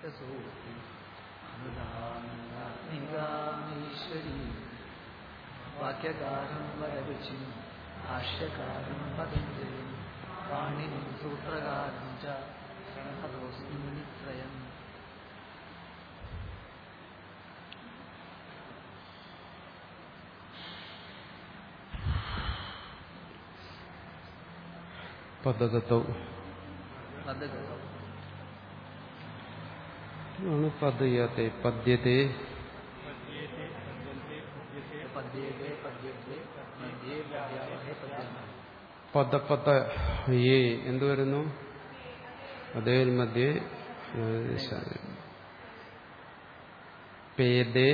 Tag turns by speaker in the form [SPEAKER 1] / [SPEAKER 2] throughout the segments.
[SPEAKER 1] സൂക്തി അനുദാനീശ്വരി വാക്യകാരം വരരുചി ഭാഷ്യകാരം പതഞ്ജലി പാണിനും സൂത്രകാരം ച പ്രണഹതോസ്മി മുനിത്രയം
[SPEAKER 2] പദഗതൗ
[SPEAKER 1] പദഗതം
[SPEAKER 2] ആണ് പദയത്തെ പദ്യത്തെ
[SPEAKER 1] പദ്യേതേ പദ്യത്തെ മധ്യേ പദ്യാവഹേ പദ്യമഹേ
[SPEAKER 2] പദപദ ഏ എന്ത് വരുന്നു അതേ മധ്യേ പേദേ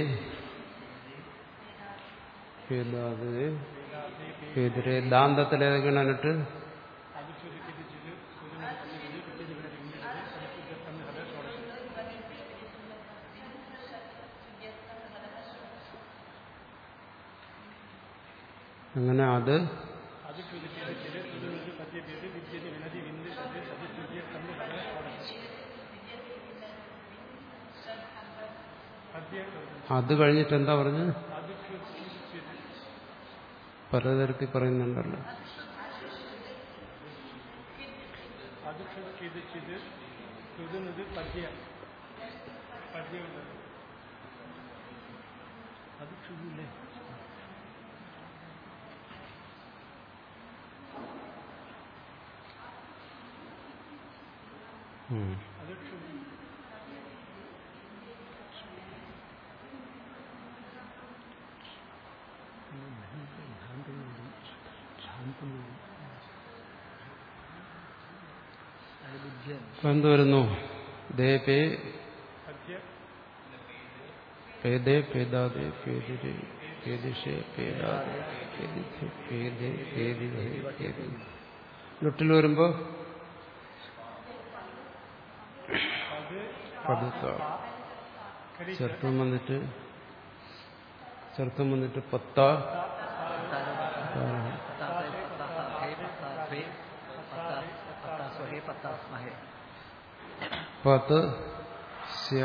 [SPEAKER 2] പേദാതെ പേതിരെ ദാന്തത്തിൽ ഏതൊക്കെയാണ് എന്നിട്ട് അങ്ങനെ അത് അത് കഴിഞ്ഞിട്ട് എന്താ പറഞ്ഞത് പലതരത്തിൽ പറയുന്നുണ്ടല്ലോ ഉം.
[SPEAKER 1] അത് ബുദ്ധിയാണ്
[SPEAKER 2] ഇപ്പൊ എന്ത് വരുന്നു ദേ പേ പേദേ പേദാദേ പേദിരേ പേദിഷേ പേദാദേ പേദിധേ പേദേ പേദിധേ പേദി ലുട്ടിൽ വരുമ്പോ പടുത്ത ചെറുപ്പം വന്നിട്ട് ചെറുപ്പം വന്നിട്ട് പത്ത പത്ത് സ്യ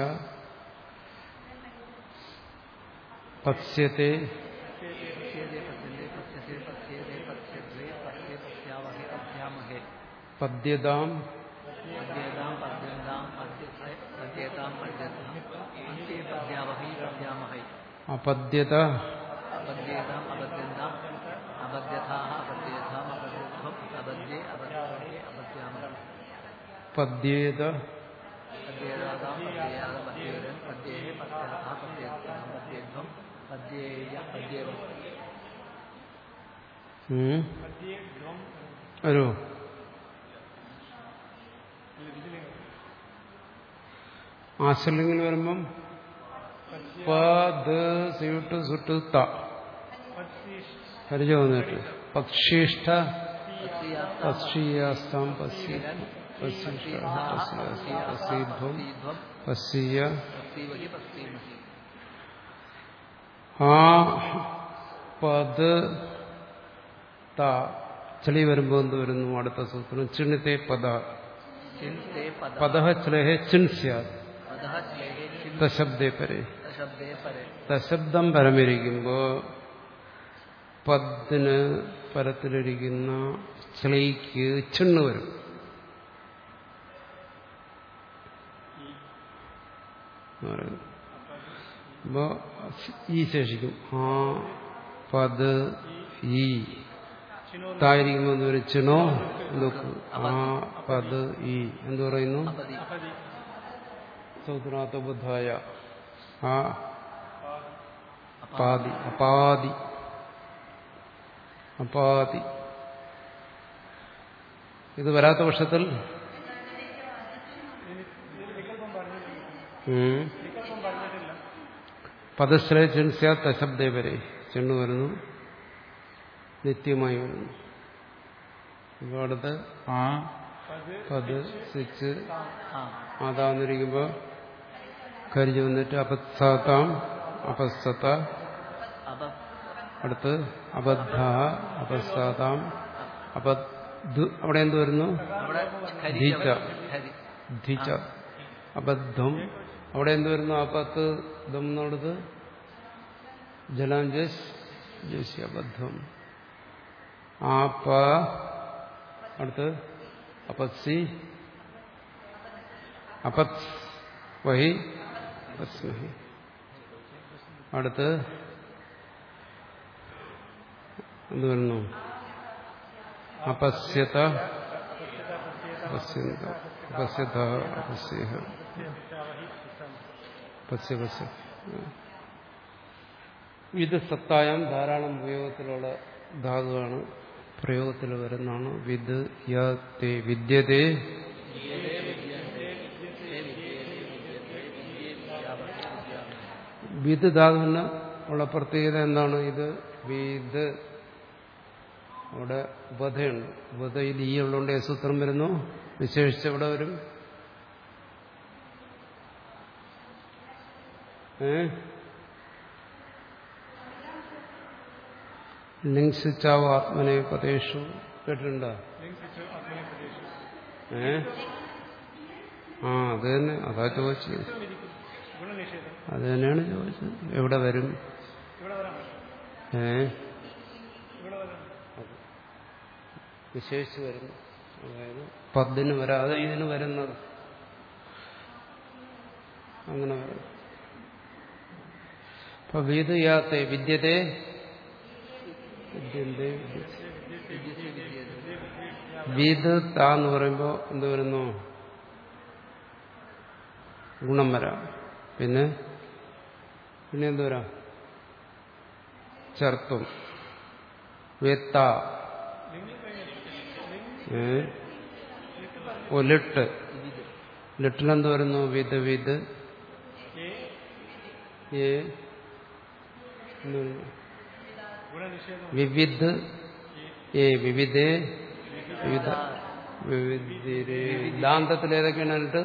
[SPEAKER 2] പത്സ്യത്തെ പദ്യതാം അപദ്യത പദ്യേത ഉം. വരൂ ആശല്ലെങ്കിൽ വരുമ്പം പദ് സ്യൂട്ട് സുട്ട് ത പരിചയം വന്നിട്ട് പക്ഷിഷ്ഠ പക്ഷീയാസ്താം പശ്യ പശ്യീധ്വം പശ്യ ആ പദ് ത ചെളി വരുമ്പോൾ എന്ത് വരുന്നു അടുത്ത സൂത്രം ചിണിത്തെ പദ പദ ചിലഹെ ചിൻ സ്യാത് തശബ്ദേ പരെ
[SPEAKER 1] ശബ്ദേ പരെ
[SPEAKER 2] തശബ്ദം പരമിരിക്കുമ്പോ പത്തിന് പരത്തിലിരിക്കുന്ന ചിളയ്ക്ക് ചിണ്ണ് വരും എന്ന് പറയുന്നു. അപ്പോ ഈ ശേഷിക്കും ആ പത് ഈ തായിരിക്കുമ്പോ എന്ത് വരും ചിണോ ദുഃഖ് ആ പത് ഈ എന്ത് പറയുന്നു
[SPEAKER 1] അപതി
[SPEAKER 2] സൗത്രാത്ത ബുദ്ധായ ആ പാതി അപാതി അപാതി ഇത് വരാത്ത പക്ഷത്തിൽ ഉം. പദശ്രയ ചിൻസ്യ തശബ്ദേ വരെ ചെണ്ണു വരുന്നു നിത്യമായി വരുന്നു അപ്പോൾ അടുത്ത് ആ പത് സ്വിച്ച്
[SPEAKER 1] ആ
[SPEAKER 2] ആതാന്നിരിക്കുമ്പോ കരിഞ്ഞു വന്നിട്ട് അപത്സാത്താം അപസ്സത്ത
[SPEAKER 1] അപ
[SPEAKER 2] അടുത്ത് അബദ്ധ അപസ്സാതാം അബദ്ധ അവിടെ എന്ത് വരുന്നു
[SPEAKER 1] അവിടെ
[SPEAKER 2] ധീച്ച.
[SPEAKER 1] ഹരി
[SPEAKER 2] ധിച്ച അബദ്ധം അവിടെ എന്ത് വരുന്നു അപത്ത് ദം എന്നുള്ളത് ജലാഞ്ജസ് ജസി അബദ്ധം ആപ അടുത്ത് അപത്സി അപത് വഹി അപസ്മഹി അടുത്ത് എന്ത് വരുന്നു അപസ്യത അപസ്യന്ത അപസ്യത അപസ്യഹ പസ്യ പസ്യ ഇത് സത്തായം ധാരാളം ഉപയോഗത്തിലുള്ള ധാതുവാണ് പ്രയോഗത്തിൽ വരുന്നതാണ് വിദ് യത്തെ വിദ്യതേ വിദ് ധാതുവിന് ഉള്ള പ്രത്യേകത എന്താണ് ഇത് വിദ് അവിടെ ഉപധയുണ്ട് ഉപധയിൽ ഈ ഉള്ളതുകൊണ്ട് ഏ സൂത്രം വരുന്നു വിശേഷിച്ച് ഇവിടെ വരും ഏ ലിംഗിച്ചാവോ ആത്മനെ പതേഷു കേട്ടിട്ടുണ്ടോ ഏ ആ അത് തന്നെ അതാ ചോദിച്ചത് അത് തന്നെയാണ് ചോദിച്ചത് എവിടെ വരും ഏ വിശേഷിച്ച് വരുന്നു അതായത് പദ്ദിന് വരാതെ ഇതിന് വരുന്നത് അങ്ങനെ വരും അപ്പൊ വീതയാത്തെ വിദ്യത്തെ വിദ്യന്തേ വീത് താ എന്ന് പറയുമ്പോൾ എന്ത് വരുന്നു ഗുണം വരാം പിന്നെ പിന്നെ എന്ത് വരാം ചർത്തും വേത്ത ഏ ഓ ലിട്ട് ലിട്ടിലെന്ത് വരുന്നു വിത് വിത് ഏ എന്ന് വരുന്നു വിവിധ് ഏ വിവിധേ വിവിധ വിവിധ ദാന്തത്തിൽ ഏതൊക്കെയാണ് എന്നിട്ട്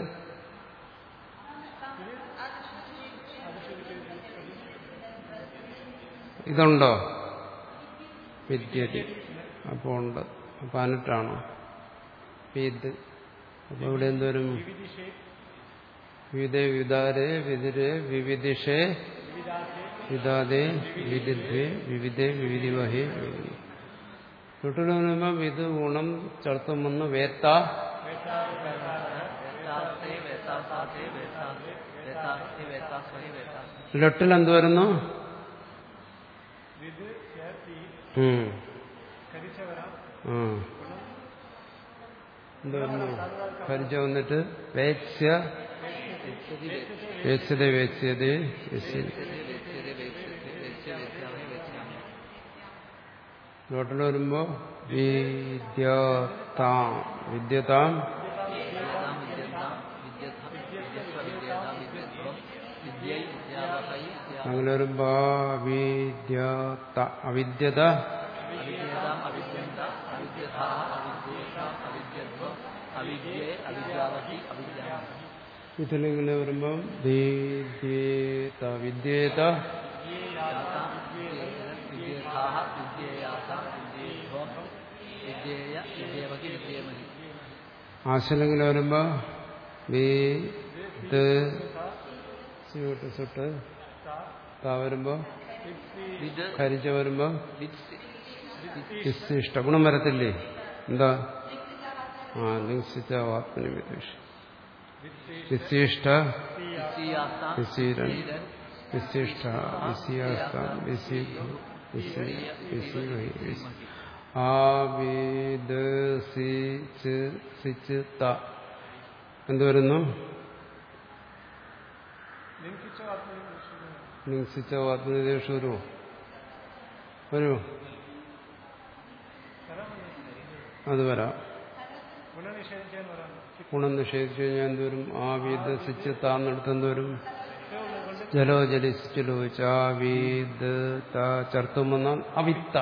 [SPEAKER 2] ഇതുണ്ടോ വിദ്യതി അപ്പോൾ ഉണ്ട് അപ്പൊ അനിട്ടാണോ വിദ് അപ്പൊ ഇവിടെ എന്തോരും വിവിധ വിവിധാരെ വിതിരെ വിവിധിഷേ വിധാതെ വിവിധേ വിവിധേ വിവിധി വഹി തൊട്ടിൽ പറയുമ്പോൾ വിത് ഗുണം ചർത്തം വന്ന് വേത്ത ലട്ടിൽ എന്ത് വരുന്നു ഉം. ആ. എന്ത് വരുന്നു ഖരിജ വന്നിട്ട് വേച്യ വേച്യത വേച്യത നോട്ടിൽ വരുമ്പോ വിദ്യതാം വിദ്യതാം അങ്ങനെ വരുമ്പോ വിദ്യത അവിദ്യത ഇതിലിങ്ങനെ വരുമ്പം വിദ്യേത വിദ്യേത ആശലിങ്ങനെ വരുമ്പോ വീത് സുട്ട് താ വരുമ്പോ ഖരിച്ച വരുമ്പോ വിശിഷ്ട ഗുണം വരത്തില്ലേ എന്താ ആ ലിംഗിച്ച ആത്മനി വിദേശ വിശിഷ്ട വിശീരൻ വിശിഷ്ട വിശിയാസ്ത വിശീ ആ വീത് സിച്ച് ത എന്ത് വരുന്നു ലിംഗിച്ച ആത്മനിദേശ വരുമോ വരുമോ അത് വരാം ഗുണം നിഷേധിച്ചു കഴിഞ്ഞാൽ എന്തോരും ആ വീത് സിച്ച് താന്നെടുത്ത് എന്തോരും ജലോ ജലിച്ചിലോ ചാവീത് ചർത്തും വന്നാൽ അവിത്ത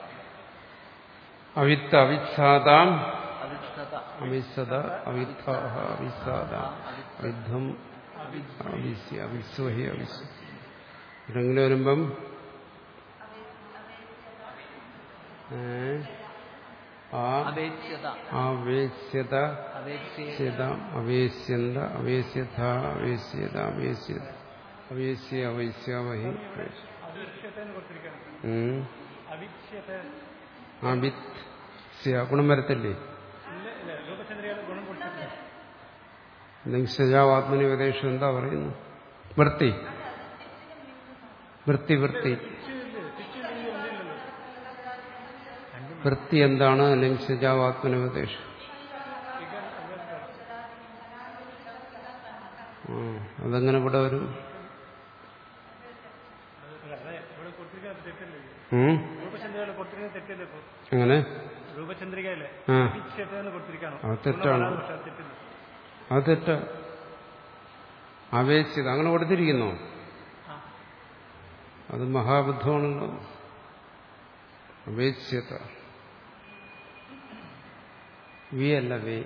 [SPEAKER 2] അവിത്ത അവിത്സാദാം അവിസ്സത അവിത്ത അവിസ്സാദാം അവിദ്ധം അവിസ്യ അവിസ്വഹി അവിസ് ഇതെങ്കിലും വരുമ്പം ആ
[SPEAKER 1] അവേക്ഷ്യത
[SPEAKER 2] ആവേശ്യത
[SPEAKER 1] അവേക്ഷ്യ
[SPEAKER 2] സ്യത അവേശ്യന്ത അവേശ്യത അവേശ്യത അവേശ്യത അവേശ്യ അവൈശ്യാവഹി ഉം. അവിത് സ്യ ഗുണം വരത്തില്ലേ നിശ്ചയാത്മനി ഉപദേശം എന്താ പറയുന്നു വൃത്തി വൃത്തി വൃത്തി വൃത്തി എന്താണ് നിംസജാവാത്മന ഉപദേശം ആ, അതെങ്ങനെ ഇവിടെ വരും ഉം?
[SPEAKER 3] രൂപചന്ദ്രയിലെ കൊടുത്തിരിക്കുന്ന തെറ്റല്ലേ ഇപ്പൊ
[SPEAKER 2] എങ്ങനെ
[SPEAKER 3] രൂപചന്ദ്രികയിലെ
[SPEAKER 2] ആ
[SPEAKER 3] വിക്ഷേപം കൊടുത്തിരിക്കണം
[SPEAKER 2] അത് തെറ്റാണ്
[SPEAKER 3] പക്ഷെ അത് തെറ്റില്ല
[SPEAKER 2] അത് തെറ്റ ആവേശിച്ചത് അങ്ങനെ കൊടുത്തിരിക്കുന്നോ അത് മഹാബുദ്ധമാണല്ലോ അപേക്ഷ്യത വി അല്ല വേ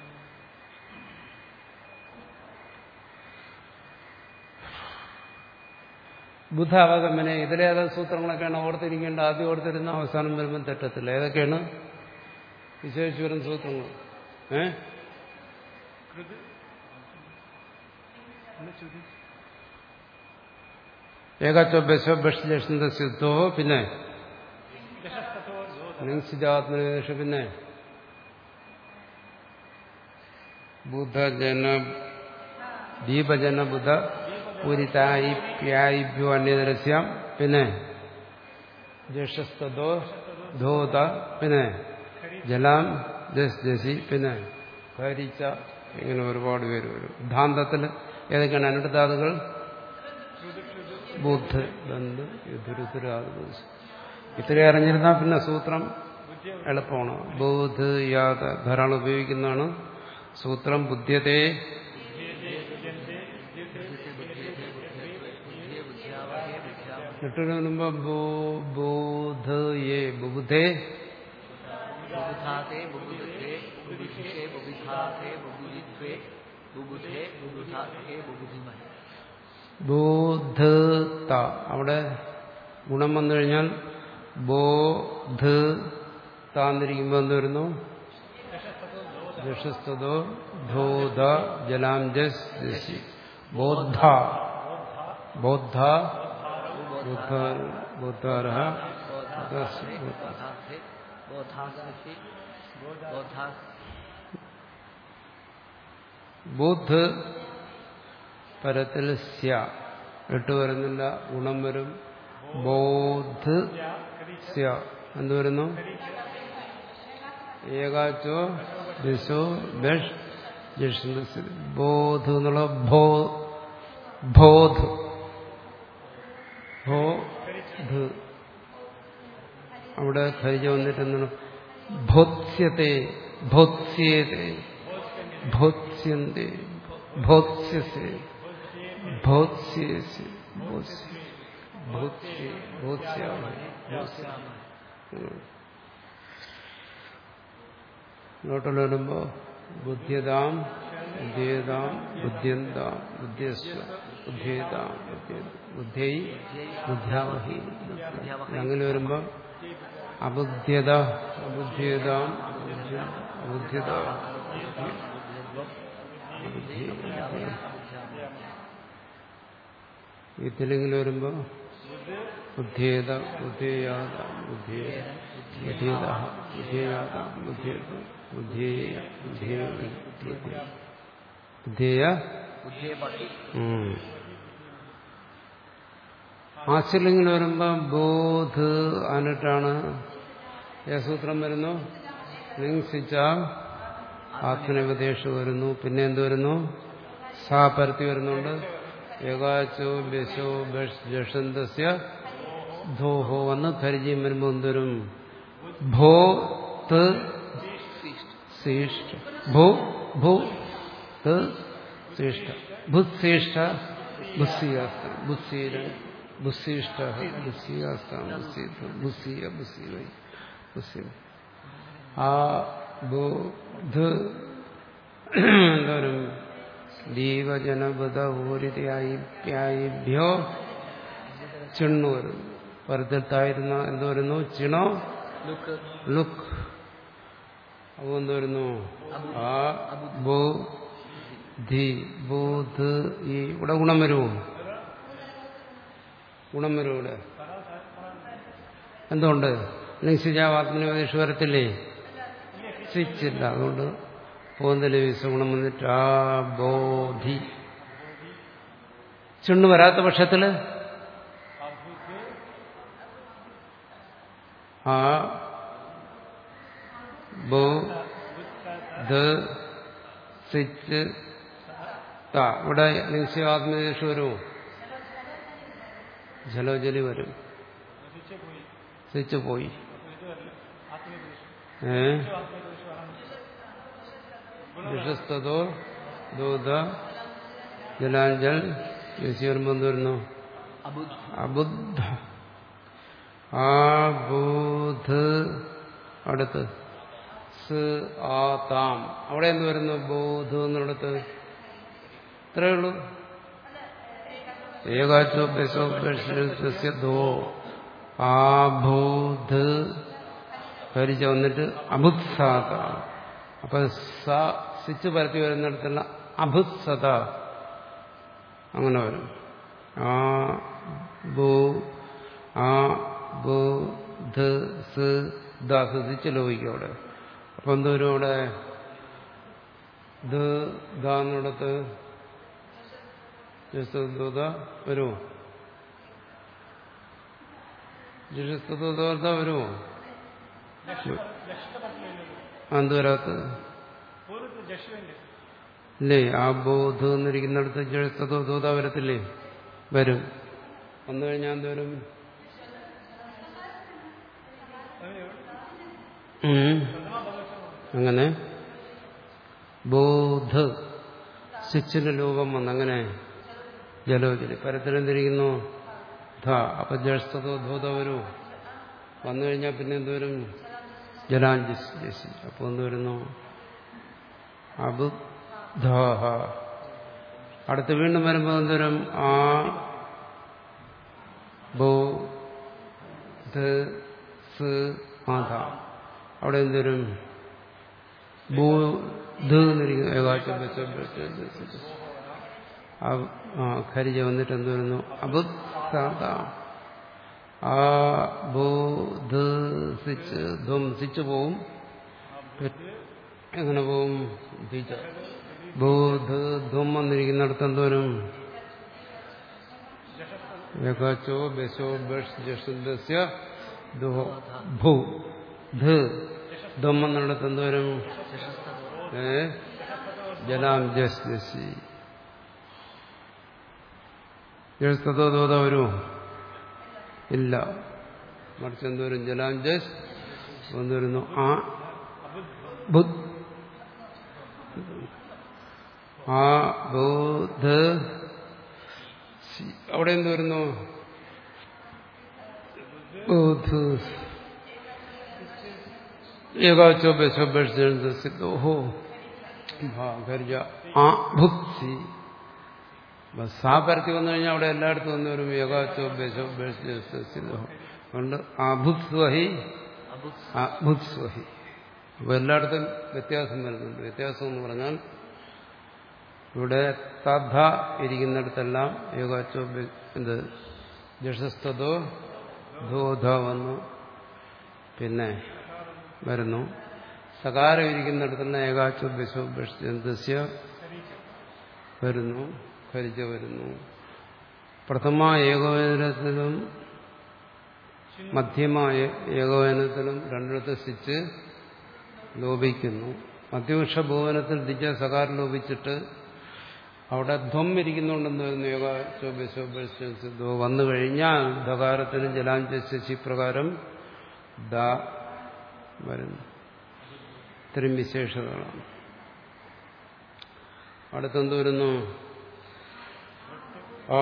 [SPEAKER 2] ബുദ്ധ അവഗമനെ ഇതിലേതാ സൂത്രങ്ങളൊക്കെയാണ് ഓർത്തിരിക്കേണ്ട ആദ്യം ഓർത്തിരുന്ന അവസാനം വരുമ്പോൾ തെറ്റത്തില്ല ഏതൊക്കെയാണ് വിശേഷിച്ച് വരുന്ന സൂത്രങ്ങൾ ഏ ഏകാച്ചോ ബശോ ബഷ്ലക്ഷ്ണ സിദ്ധോ പിന്നെ നിംസിജാത്മനിവേശ പിന്നെ ബുദ്ധജന ദീപജന ബുദ്ധ പൂരിതായി പ്യായിഭ്യോ അന്യതരസ്യാം പിന്നെ ജഷസ്തോ ധോത പിന്നെ ജലാം ജസ് ജസി പിന്നെ കരിച്ച ഇങ്ങനെ ഒരുപാട് പേര് വരും ധാന്തത്തിൽ ഏതൊക്കെയാണ് അനുഷ്ഠാതുകൾ ബുദ്ധ ബന്ധ് യുദ്ധരുദ്ധരാത് ഇത്രയും അറിഞ്ഞിരുന്നാൽ പിന്നെ സൂത്രം എളുപ്പമാണ് ബോധ് യാത ധാരാളം ഉപയോഗിക്കുന്നതാണ് സൂത്രം ബുദ്ധ്യതേ എട്ടിന് മുമ്പ് ബോധ യേ ബുദ്ധേ
[SPEAKER 1] ബുബുധാതേ ബുബുധേ ബുബുധിഷേ ബുബുധാതേ ബുബുധിത്വേ ബുബുധേ ബുബുധാതേ ബുബുധിമഹേ
[SPEAKER 2] ബോധ അവിടെ ഗുണം വന്നു കഴിഞ്ഞാൽ ബോധ താന്നിരിക്കുമ്പോൾ എന്ത് വരുന്നു ജഷസ്തോ ധോധ ജലാം ജസ് ജസി ബോധ ബോധ ബുദ്ധ ബുദ്ധാരഹ
[SPEAKER 1] ബോധാതേ ബോധാതേ ബോധാസ്മി ബോധാസ്
[SPEAKER 2] ബുദ്ധ് പരത്തിൽ സ്യ എട്ട് വരുന്നില്ല ഗുണം വരും ബോധ് സ്യ എന്ത് വരുന്നു ഏകാച്ചോ ദിശോ ബഷ് ജഷ്ണ ബോധ് എന്നുള്ള ഭോ ബോധ് ബോധ് അവിടെ ഖരിജ വന്നിട്ട് എന്താണ് ഭോത്സ്യത്തെ ഭോത്സ്യേത്തെ ഭോത്സ്യന്തെ ഭോത്സ്യസെ ഭോത്സ്യേസെ ഭോത്സ്യ ഭോത്സ്യ ഭോത്സ്യാമ ഭോത്സ്യാമ ഇങ്ങോട്ട് വരുമ്പോ ബുദ്ധ്യതാം ബുദ്ധ്യേതാം ബുദ്ധ്യന്താം ബുദ്ധ്യസ്വ ബുദ്ധ്യേതാം ബുദ്ധ്യൈ ബുദ്ധ്യാവഹി അങ്ങനെ വരുമ്പോ അബുദ്ധ്യത അബുദ്ധ്യതാം അബുദ്ധ്യത ഈ തെലുങ്കിൽ വരുമ്പോ ബുദ്ധിയേത ബുദ്ധിയാത ബുദ്ധിയ ബുദ്ധിയത ബുദ്ധിയാത ബുദ്ധിയത ബുദ്ധിയ ബുദ്ധിയ ബുദ്ധിയ
[SPEAKER 1] ബുദ്ധിയെ പട്ടി
[SPEAKER 2] ആശ്രലിംഗിൽ വരുമ്പോ ബോധ് എന്നിട്ടാണ് സൂത്രം വരുന്നു ലിംഗിച്ച ആത്മനിപദേശം വരുന്നു പിന്നെ എന്ത് വരുന്നു സാ പരത്തി വരുന്നുണ്ട് ഏകാച്ചോ ബശോ ബഷ് ജഷന്തസ്യ ധോഹോ വന്ന് ഖരിജിയും വരുമ്പോൾ എന്തോരും ഭോ ത് ശിഷ്ട ഭൂ ഭൂ ത് ശിഷ്ട ഭുശിഷ്ട ബുസ്സിയാസ്ത ബുസ്സിര ബുസ്സിഷ്ട ബുസ്സിയാസ്ത ബുസ്സി ബുസ്സിയ ബുസ്സി വൈ ബുസ്സി ആ ബോധ എന്തോരും ദീപജനപദ ഊരിതയായിഭ്യോ ചിണ്ണു വരുന്നു പരത്തിട്ടായിരുന്ന എന്ത് വരുന്നു ചിണോ
[SPEAKER 1] ലുക്ക്
[SPEAKER 2] ലുക്ക് അപ്പൊ എന്ത് വരുന്നു ആ ബോ ധി ബോധ് ഈ ഇവിടെ ഗുണം വരുമോ ഗുണം വരുമോ ഇവിടെ എന്തുകൊണ്ട് നിശ്ചിജാവാത്മനിപദേശ വരത്തില്ലേ സ്വിച്ചില്ല അതുകൊണ്ട് പോകുന്നതിലെ വിശ്രഗുണം വന്നിട്ട് ആ ബോധി ചുണ്ണു വരാത്ത പക്ഷത്തില് ആ ബോ ദ സിച്ച് ത ഇവിടെ നിശ്ചയാത്മദേശം വരുമോ ജലോജലി വരും സ്വിച്ച് പോയി ഏ വിഷസ്തോ ദോധ ജലാഞ്ജൽ യസി വരുമ്പോ എന്ത് വരുന്നു
[SPEAKER 1] അബുദ്ധ
[SPEAKER 2] അബുദ്ധ ആ ബോധ് അടുത്ത് സ് ആ താം അവിടെ എന്ത് വരുന്നു ബോധ് എന്നിടത്ത് ഇത്രയേ ഉള്ളൂ ഏകാച്ചോ ബസോ ബസ്യ ദോ ആ ബോധ് കരിച്ച വന്നിട്ട് അബുത്സാത അപ്പൊ സ സിച്ച് പരത്തി വരുന്നിടത്തുള്ള അഭുത്സത അങ്ങനെ വരും ആ ബോ ആ ബോ ധ സ് ദ സിച്ച് ലോപിക്കും അവിടെ അപ്പൊ എന്തോരും അവിടെ ദ ദ എന്നിടത്ത് ജസ്തൂത വരുമോ ജസ്തൂത വരുമോ എന്ത് വരാത്തത്
[SPEAKER 3] പൂർവ്വത്തിൽ ജഷുവിന്റെ
[SPEAKER 2] ഇല്ലേ ആ ബോധ എന്നിരിക്കുന്നിടത്ത് ജഴത്തതോ ദൂത വരത്തില്ലേ വരും വന്നു കഴിഞ്ഞാൽ എന്ത് വരും ഉം. അങ്ങനെ ബോധ സ്വിച്ചിന് രൂപം വന്നങ്ങനെ ജലോജലി പരത്തിലെന്തിരിക്കുന്നു ധ അപ്പൊ ജസ്തതോ ധൂത വരൂ വന്നു കഴിഞ്ഞാൽ പിന്നെ എന്തുവരും ജലാഞ്ജസ് ജസി അപ്പൊ എന്ത് വരുന്നു അബുദ്ധാഹ അടുത്ത് വീണ്ടും വരുമ്പോൾ എന്തോരം ആ ബോ ധ സ് ആധ അവിടെ എന്തോരും ബോ ധ എന്നിരിക്കുന്നു ഏകാച്ച ബച്ച ബച്ച ആ ഖരിജ വന്നിട്ട് എന്ത് വരുന്നു അബുദ്ധാത ആ ബോ ധ സിച്ച് ധ്വം സിച്ച് പോവും എങ്ങനെ പോവും ധീച്ച ബോധ ധ്വം വന്നിരിക്കുന്നിടത്ത് എന്തോരും ഏകാച്ചോ ബസോ ബഷ് ജഷസ്യ ഭൂ ധ ധ്വം വന്നിടത്ത് എന്തോരും ഏ ജലാം ജസ് ജസി ജസ്തോ ദോത വരുമോ ഇല്ല മറിച്ച് എന്തോരും ജലാം ജസ് വന്നിരുന്നു ആ ബുദ്ധ ആ ബോധ അവിടെ എന്ത് വരുന്നു ബോധ ഏകാച്ചോ ബസോ ബഷോ ഘർജ ആ ഭുക്സി സാ പരത്തി വന്നു കഴിഞ്ഞാൽ അവിടെ എല്ലായിടത്തും വന്നു വരും ഏകാച്ചോ ബസോ ബഷോ അതുകൊണ്ട് അഭുത്സ്വഹി
[SPEAKER 1] അബുദ്ധ
[SPEAKER 2] അഭുത്സ്വഹി അപ്പോൾ എല്ലായിടത്തും വ്യത്യാസം വരുന്നുണ്ട് വ്യത്യാസം എന്ന് പറഞ്ഞാൽ ഇവിടെ തഥ ഇരിക്കുന്നിടത്തെല്ലാം യോഗാച്ചോ എന്ത് ജഷസ്തോ ധോധ വന്നു പിന്നെ വരുന്നു സകാരം ഇരിക്കുന്നിടത്തെല്ലാം ഏകാച്ചോ ബിശോ ബിഷന്ദസ്യ വരുന്നു ഖരിജ വരുന്നു പ്രഥമ ഏകോപനത്തിലും മധ്യമായ ഏകോപനത്തിലും രണ്ടിടത്ത് സ്റ്റിച്ച് ലോപിക്കുന്നു മധ്യപക്ഷ ഭുവനത്തിൽ ദിജ സകാരം ലോപിച്ചിട്ട് അവിടെ ധ്വം ഇരിക്കുന്നുണ്ടെന്ന് വരുന്നു യോഗ ചോബ്യശോബ്യോ വന്നു കഴിഞ്ഞാൽ ധകാരത്തിന് ജലാഞ്ചി പ്രകാരം ദ വരുന്നു ഇത്രയും വിശേഷതകളാണ് അടുത്തെന്ത് വരുന്നു ആ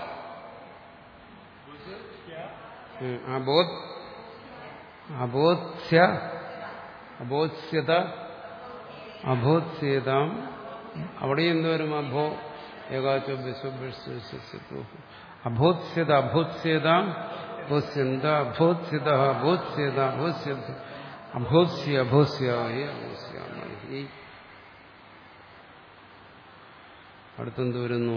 [SPEAKER 2] ഉം, അബോധ് അബോധ്യ അബോധ്യത അബോധ്യതാം അവിടെ എന്തോരും അഭോ ഏകാച്ചോ ബിശ്വ അബോധ്യത അബോധ്യതാം ബോധ്യന്ത അബോധ്യത അബോധ്യത അബോധ്യത അഭോസ്യ അഭോസ്യായി അഭോസ്യാമഹി അടുത്തെന്ത് വരുന്നു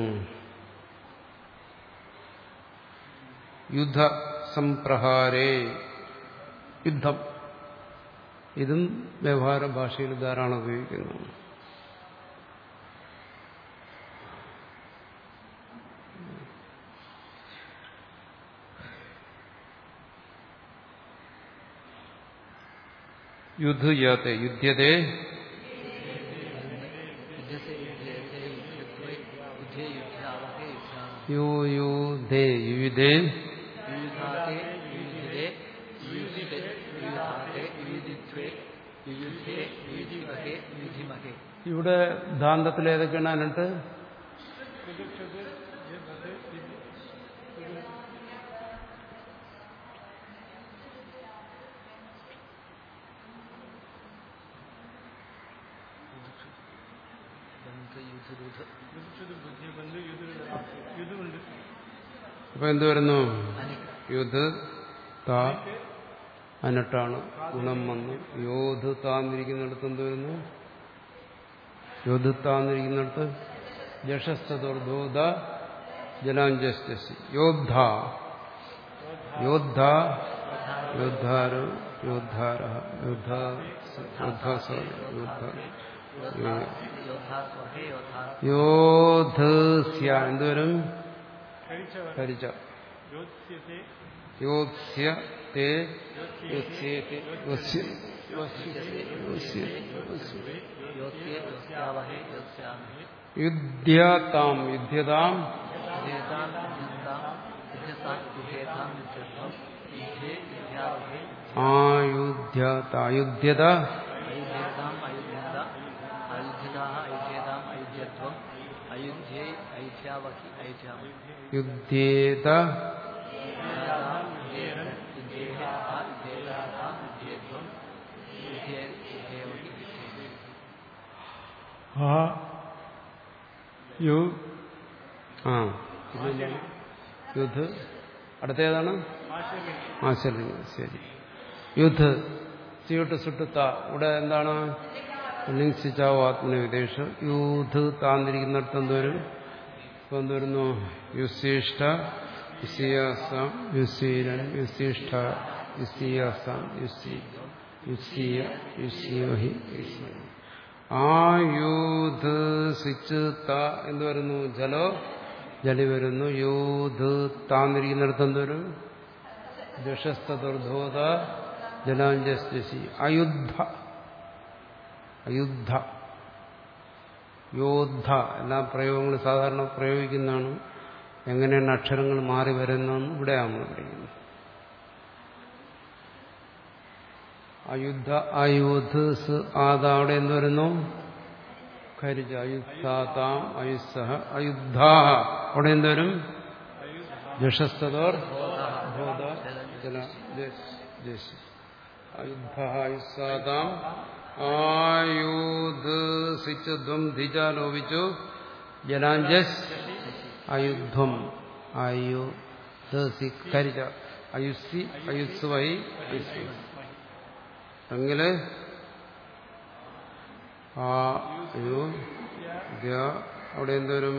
[SPEAKER 2] യുദ്ധ സംപ്രഹാരേ യുദ്ധം ഇതും വ്യവഹാര ഭാഷയിൽ ധാരാളം ഉപയോഗിക്കുന്നു യുദ്ധയാത്തെ യുദ്ധ്യതേ
[SPEAKER 1] യുദ്ധത്തെ യുദ്ധത്തെ യുദ്ധത്വേ യുദ്ധേ യുദ്ധാവഹേ യുദ്ധാമഹേ
[SPEAKER 2] യോ യോ ദേ യുവിധേ
[SPEAKER 1] യുയുധാതെ യുയുധിരേ യുയുധിപേ യുയുധാതെ യുയുധിത്വേ യുയുധേ യുയുധിമഹേ യുയുധിമഹേ
[SPEAKER 2] ഇവിടെ ദാന്തത്തിൽ ഏതൊക്കെയാണ് അതിനകത്ത്
[SPEAKER 1] ബന്ധ യുദ്ധ
[SPEAKER 2] അപ്പൊ എന്ത് വരുന്നു
[SPEAKER 1] അനിക്
[SPEAKER 2] യുദ്ധ താ അനട്ടാണ് ഗുണം വന്നു യോധ് താന്നിരിക്കുന്നിടത്ത് എന്ത് വരുന്നു യോധ് താന്നിരിക്കുന്നിടത്ത് ജഷസ്തോർധോധ ജലാഞ്ജസ്തി യോദ്ധ യോദ്ധ യോദ്ധാരോ യോദ്ധാര യോദ്ധ യോദ്ധാസ യോദ്ധ
[SPEAKER 1] യോദ്ധാസ്വഹേ യോദ്ധാ
[SPEAKER 2] യോധസ്യ എന്തുവരും
[SPEAKER 3] കഴിച്ചവർ
[SPEAKER 2] ധരിച്ച
[SPEAKER 3] യോത്സ്യത്തെ
[SPEAKER 2] യോത്സ്യ തേ യോത്സ്യേതി യോത്സ്യ യോത്സ്യത്തെ യോത്സ്യേതി യോത്സ്യ
[SPEAKER 1] യോത്യേ യോത്യാവഹേ യോത്യാമഹേ
[SPEAKER 2] യുദ്ധ്യതാം യുദ്ധ്യതാം
[SPEAKER 1] യുദ്ധേതാം യുദ്ധതാം യുദ്ധസാം യുദ്ധേതാം യുദ്ധത്വം യുദ്ധേ യുദ്ധ്യാവഹേ
[SPEAKER 2] ആയുധ്യത യുദ്ധ്യത
[SPEAKER 1] അയുധ്യേതാം അയുധ്യത അയുധ്യതാഹ അയുധ്യേതാം അയുധ്യത്വം അയുധ്യേ അയുധ്യാവഹി അയുധ്യാമഹി
[SPEAKER 2] യുദ്ധ്യേത
[SPEAKER 1] യുദ്ധേതാം യുദ്ധേത യുദ്ധേഹ ആ യുദ്ധേതാം യുദ്ധേത്വം യുദ്ധേ യുദ്ധേവഹി യുദ്ധേ
[SPEAKER 2] ആ യു ആ പിന്നെന്താണ്? യുദ്ധ അടുത്തേതാണ് ആശലിംഗം ശരി യുദ്ധ ചീട്ട് സുട്ടുത്ത ഇവിടെ എന്താണ് ലിംഗിച്ചാവോ ആത്മനിവിദേശ യൂഥ് താന്നിരിക്കുന്നിടത്ത് എന്തോരും ഇപ്പൊ എന്തുവരുന്നു യുസീഷ്ട യുസിയാസാം യുസീരൻ യുസീഷ്ഠ യുസിയാസാം യുസി യുസിയ യുസിയോഹി യുസിയ ആയൂധ് സിച്ച് ത എന്ന് വരുന്നു ജലോ ജലി വരുന്നു യൂധ് താന്നിരിക്കുന്നിടത്ത് എന്തൊരു ജഷസ്തോധോത ജലാഞ്ജസ്തി അയുദ്ധ അയുദ്ധ യോദ്ധ എല്ലാ പ്രയോഗങ്ങളും സാധാരണ പ്രയോഗിക്കുന്നതാണ് എങ്ങനെയാണ് അക്ഷരങ്ങൾ മാറി വരുന്നതെന്ന് ഇവിടെയാണ് നമ്മൾ പഠിക്കുന്നത് അയുദ്ധ അയുദ്ധ സ് ആദ അവിടെ എന്ത് വരുന്നു ഖരിജ അയുദ്ധാതാം അയുസ്സഹ അയുദ്ധാ അവിടെ എന്ത് വരും ജഷസ്തോർ ബോധ ജല ജസ് അയുദ്ധ അയുസ്സാതാം ആയുധ് സിച്ച് ധ്വം ധിജ ലോപിച്ചു ജലാഞ്ജസ് അയുദ്ധം അയുധ സി ഖരിജ അയുസ്സി അയുസ് വൈ അയുസ് എങ്കില് ആ അയോ ദ്യ അവിടെ എന്തോരും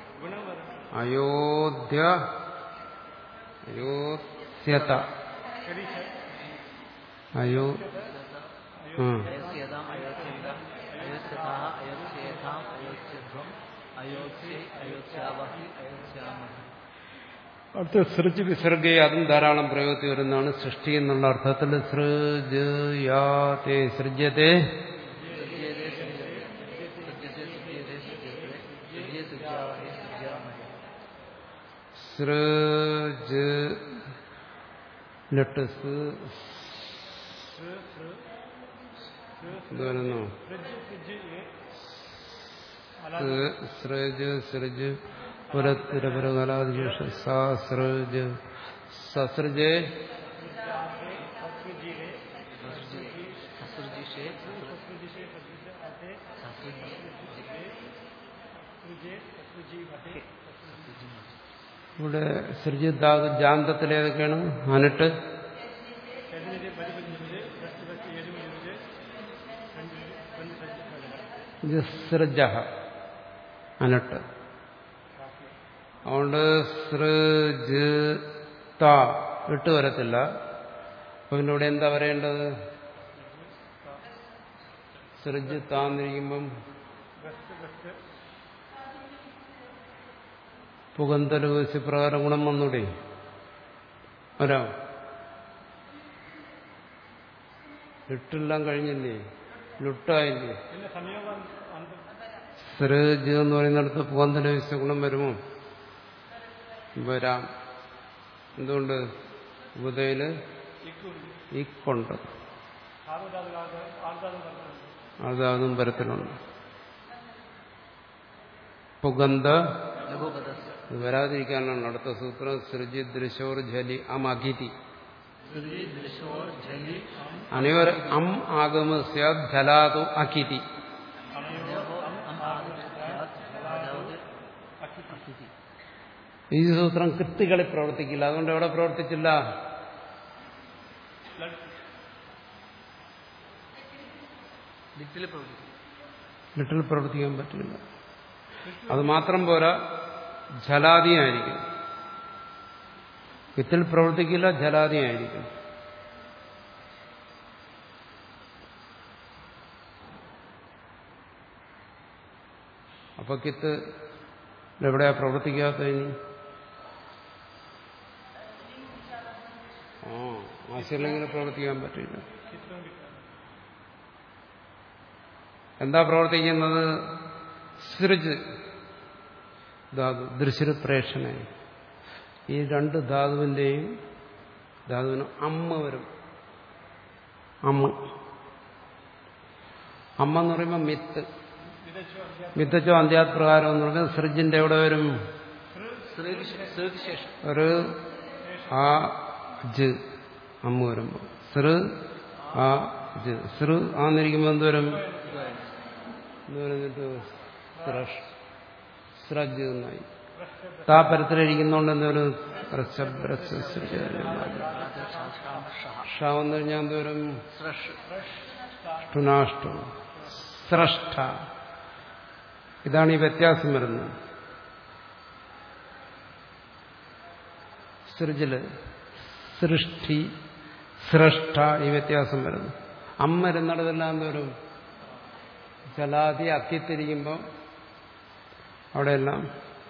[SPEAKER 2] അയോധ്യ അയോധ്യത അയോ ആ
[SPEAKER 1] അയോധ്യതാം അയോധ്യത അയോധ്യതാഹ അയോധ്യേതാം അയോധ്യത്വം അയോധ്യേ അയോധ്യാവഹി അയോധ്യാമഹി
[SPEAKER 2] അടുത്ത സൃജ് വിസർഗ അതും ധാരാളം പ്രയോഗത്തിൽ വരുന്നതാണ് സൃഷ്ടി എന്നുള്ള അർത്ഥത്തിൽ സൃജ് യാത്തെ സൃജ്യത്തെ
[SPEAKER 1] സൃജ്യതേ സൃജ്യതേ സൃജ്യതേ സൃജ്യതേ സൃജ്യതേ സൃജ്യേ സൃജ്യാവഹേ സൃജ്യാമഹേ
[SPEAKER 2] സൃജ് ലട്ട് സ് ഇത് വരുന്നു സ് സൃജ് സൃജ് പുരത്തിരപരകലാദിശേഷ സാ സൃജ് സസൃജേ
[SPEAKER 1] സസൃജിഷേ
[SPEAKER 2] ഇവിടെ സൃജിദാഗ് ജാന്തത്തിൽ ഏതൊക്കെയാണ് അനട്ട് ഇത് സൃജ അനട്ട് അതുകൊണ്ട് സൃജ് ത ഇട്ട് വരത്തില്ല അപ്പൊ പിന്നെ ഇവിടെ എന്താ പറയേണ്ടത് സൃജ് താന്നിരിക്കുമ്പം പുകന്തല് പ്രകാരം ഗുണം വന്നൂടെ വരാം ലിട്ടെല്ലാം കഴിഞ്ഞില്ലേ ലുട്ടായില്ലേ
[SPEAKER 3] പിന്നെ സംയോഗം അന്തം
[SPEAKER 2] സൃജ് എന്ന് പറയുന്നിടത്ത് പുകന്തല് ഗുണം വരുമോ വരാം എന്തുകൊണ്ട് ഉപതയില് ഇക്കൊണ്ട്
[SPEAKER 3] സാർവധാതു ആർദാതും പറഞ്ഞിട്ടുണ്ട്
[SPEAKER 2] അത് അതും പരത്തിലുണ്ട് പുഗന്ധ
[SPEAKER 1] ലഘുപദസ്
[SPEAKER 2] ഇത് വരാതിരിക്കാനാണ് അടുത്ത സൂത്രം സൃജി ദൃശോർ ജലി അം അകിതി
[SPEAKER 1] ശ്രുതി ദൃശോർ ജലി
[SPEAKER 2] അനയോർ അം ആഗമ സ്യാദ് ജലാതു അകിതി
[SPEAKER 1] അനയോ അം ആദിത്യാത് അതായത് അക്കിതി
[SPEAKER 2] ഈ സൂത്രം കൃത്തികളിൽ പ്രവർത്തിക്കില്ല അതുകൊണ്ട് എവിടെ പ്രവർത്തിച്ചില്ല
[SPEAKER 1] ലിറ്റിൽ പ്രവർത്തിക്കും
[SPEAKER 2] ലിറ്റിൽ പ്രവർത്തിക്കാൻ പറ്റില്ല അത് മാത്രം പോരാ ജലാദിയായിരിക്കും വിത്തിൽ പ്രവർത്തിക്കില്ല ജലാദിയായിരിക്കും അപ്പൊ കിത്ത് എവിടെയാ പ്രവർത്തിക്കാത്ത ഇനി ആ ആശയില്ലെങ്കിൽ പ്രവർത്തിക്കാൻ പറ്റില്ല എന്താ പ്രവർത്തിക്കുന്നത് സൃജ് ധാതു ദൃശ്യ പ്രേക്ഷണ ഈ രണ്ട് ധാതുവിന്റെയും ധാതുവിന് അമ്മ വരും അമ്മ അമ്മ എന്ന് പറയുമ്പോൾ മിത്ത് മിത്തച്ചോ അന്ത്യാത് പ്രകാരം എന്ന് പറയുന്നത് സൃജിന്റെ എവിടെ വരും
[SPEAKER 1] ശ്രീക്ക് ശേഷം
[SPEAKER 2] ഒരു ആ ജ് അമ്മ വരുമ്പോൾ സൃ ആ ജ് സൃ ആന്നിരിക്കുമ്പോൾ എന്ത് വരും എന്ന് പറഞ്ഞിട്ട് സ്രഷ് സ്രജ് എന്നായി താപരത്തിലിരിക്കുന്നോണ്ട് എന്തോരും ഷ വന്നു കഴിഞ്ഞാൽ എന്തോരും
[SPEAKER 1] സ്രഷ്
[SPEAKER 2] ഷ്ടുനാഷ്ടു സ്രഷ്ട ഇതാണ് ഈ വ്യത്യാസം വരുന്നത് സൃജില് സൃഷ്ടി സൃഷ്ട ഈ വ്യത്യാസം വരുന്നു അമ്മ വരുന്നിടത്തെല്ലാം എന്തോരും ജലാതി അത്തിത്തിരിക്കുമ്പോൾ അവിടെയെല്ലാം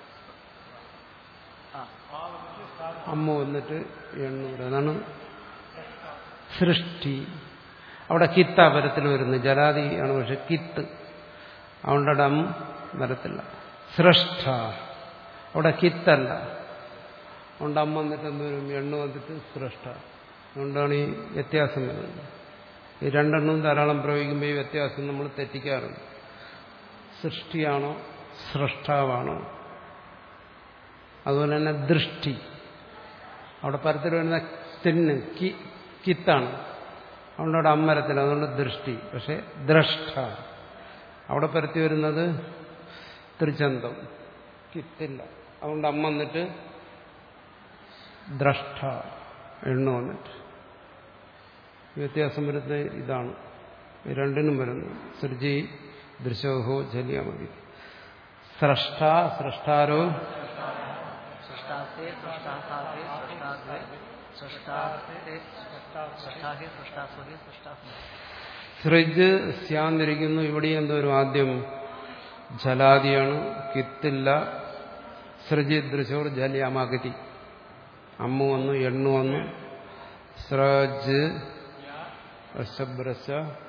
[SPEAKER 1] ആ
[SPEAKER 2] അമ്മ വന്നിട്ട് എണ്ണൂറ് അതാണ് സൃഷ്ടി അവിടെ കിത്ത വരത്തിൽ വരുന്നു ജലാതി ആണ് പക്ഷെ കിത്ത് അതുകൊണ്ട് അവിടെ അം വരത്തില്ല സൃഷ്ട അവിടെ കിത്തല്ല അതുകൊണ്ട് അമ്മ വന്നിട്ട് എന്തോരും എണ്ണ വന്നിട്ട് സൃഷ്ട അതുകൊണ്ടാണ് ഈ വ്യത്യാസം വരുന്നത് ഈ രണ്ടെണ്ണവും ധാരാളം പ്രയോഗിക്കുമ്പോൾ ഈ വ്യത്യാസം നമ്മൾ തെറ്റിക്കാറുണ്ട് സൃഷ്ടിയാണോ സൃഷ്ടാവാണോ അതുപോലെ തന്നെ ദൃഷ്ടി അവിടെ പരത്തിൽ വരുന്ന തിന്ന് കി കിത്താണ് അതുകൊണ്ട് അവിടെ അമ്മരത്തില്ല അതുകൊണ്ട് ദൃഷ്ടി പക്ഷെ ദ്രഷ്ട അവിടെ പരത്തി വരുന്നത് ത്രിചന്തം കിത്തില്ല അതുകൊണ്ട് അമ്മ വന്നിട്ട് ദ്രഷ്ട എണ്ണ വന്നിട്ട് ഈ വ്യത്യാസം വരുന്നത് ഇതാണ് ഈ രണ്ടിനും വരുന്നു സൃജി ദൃശോഹോ ജലിയമതി സ്രഷ്ട സ്രഷ്ടാരോ
[SPEAKER 1] സൃഷ്ടാസേ സൃഷ്ടാസാസേ സൃഷ്ടാദ്വേ സൃഷ്ടാസേ സൃഷ്ടാഹേ സൃഷ്ടാസുഹേ സൃഷ്ടാസ്മേ
[SPEAKER 2] സൃജ് സ്യാന്നിരിക്കുന്നു ഇവിടെ എന്തോരും ആദ്യം ജലാദിയാണ് കിത്തില്ല സൃജി ദൃശോർ ജലിയമഗതി അമ്മ വന്നു എണ്ണു വന്നു സ്രജ് അശബ്രശ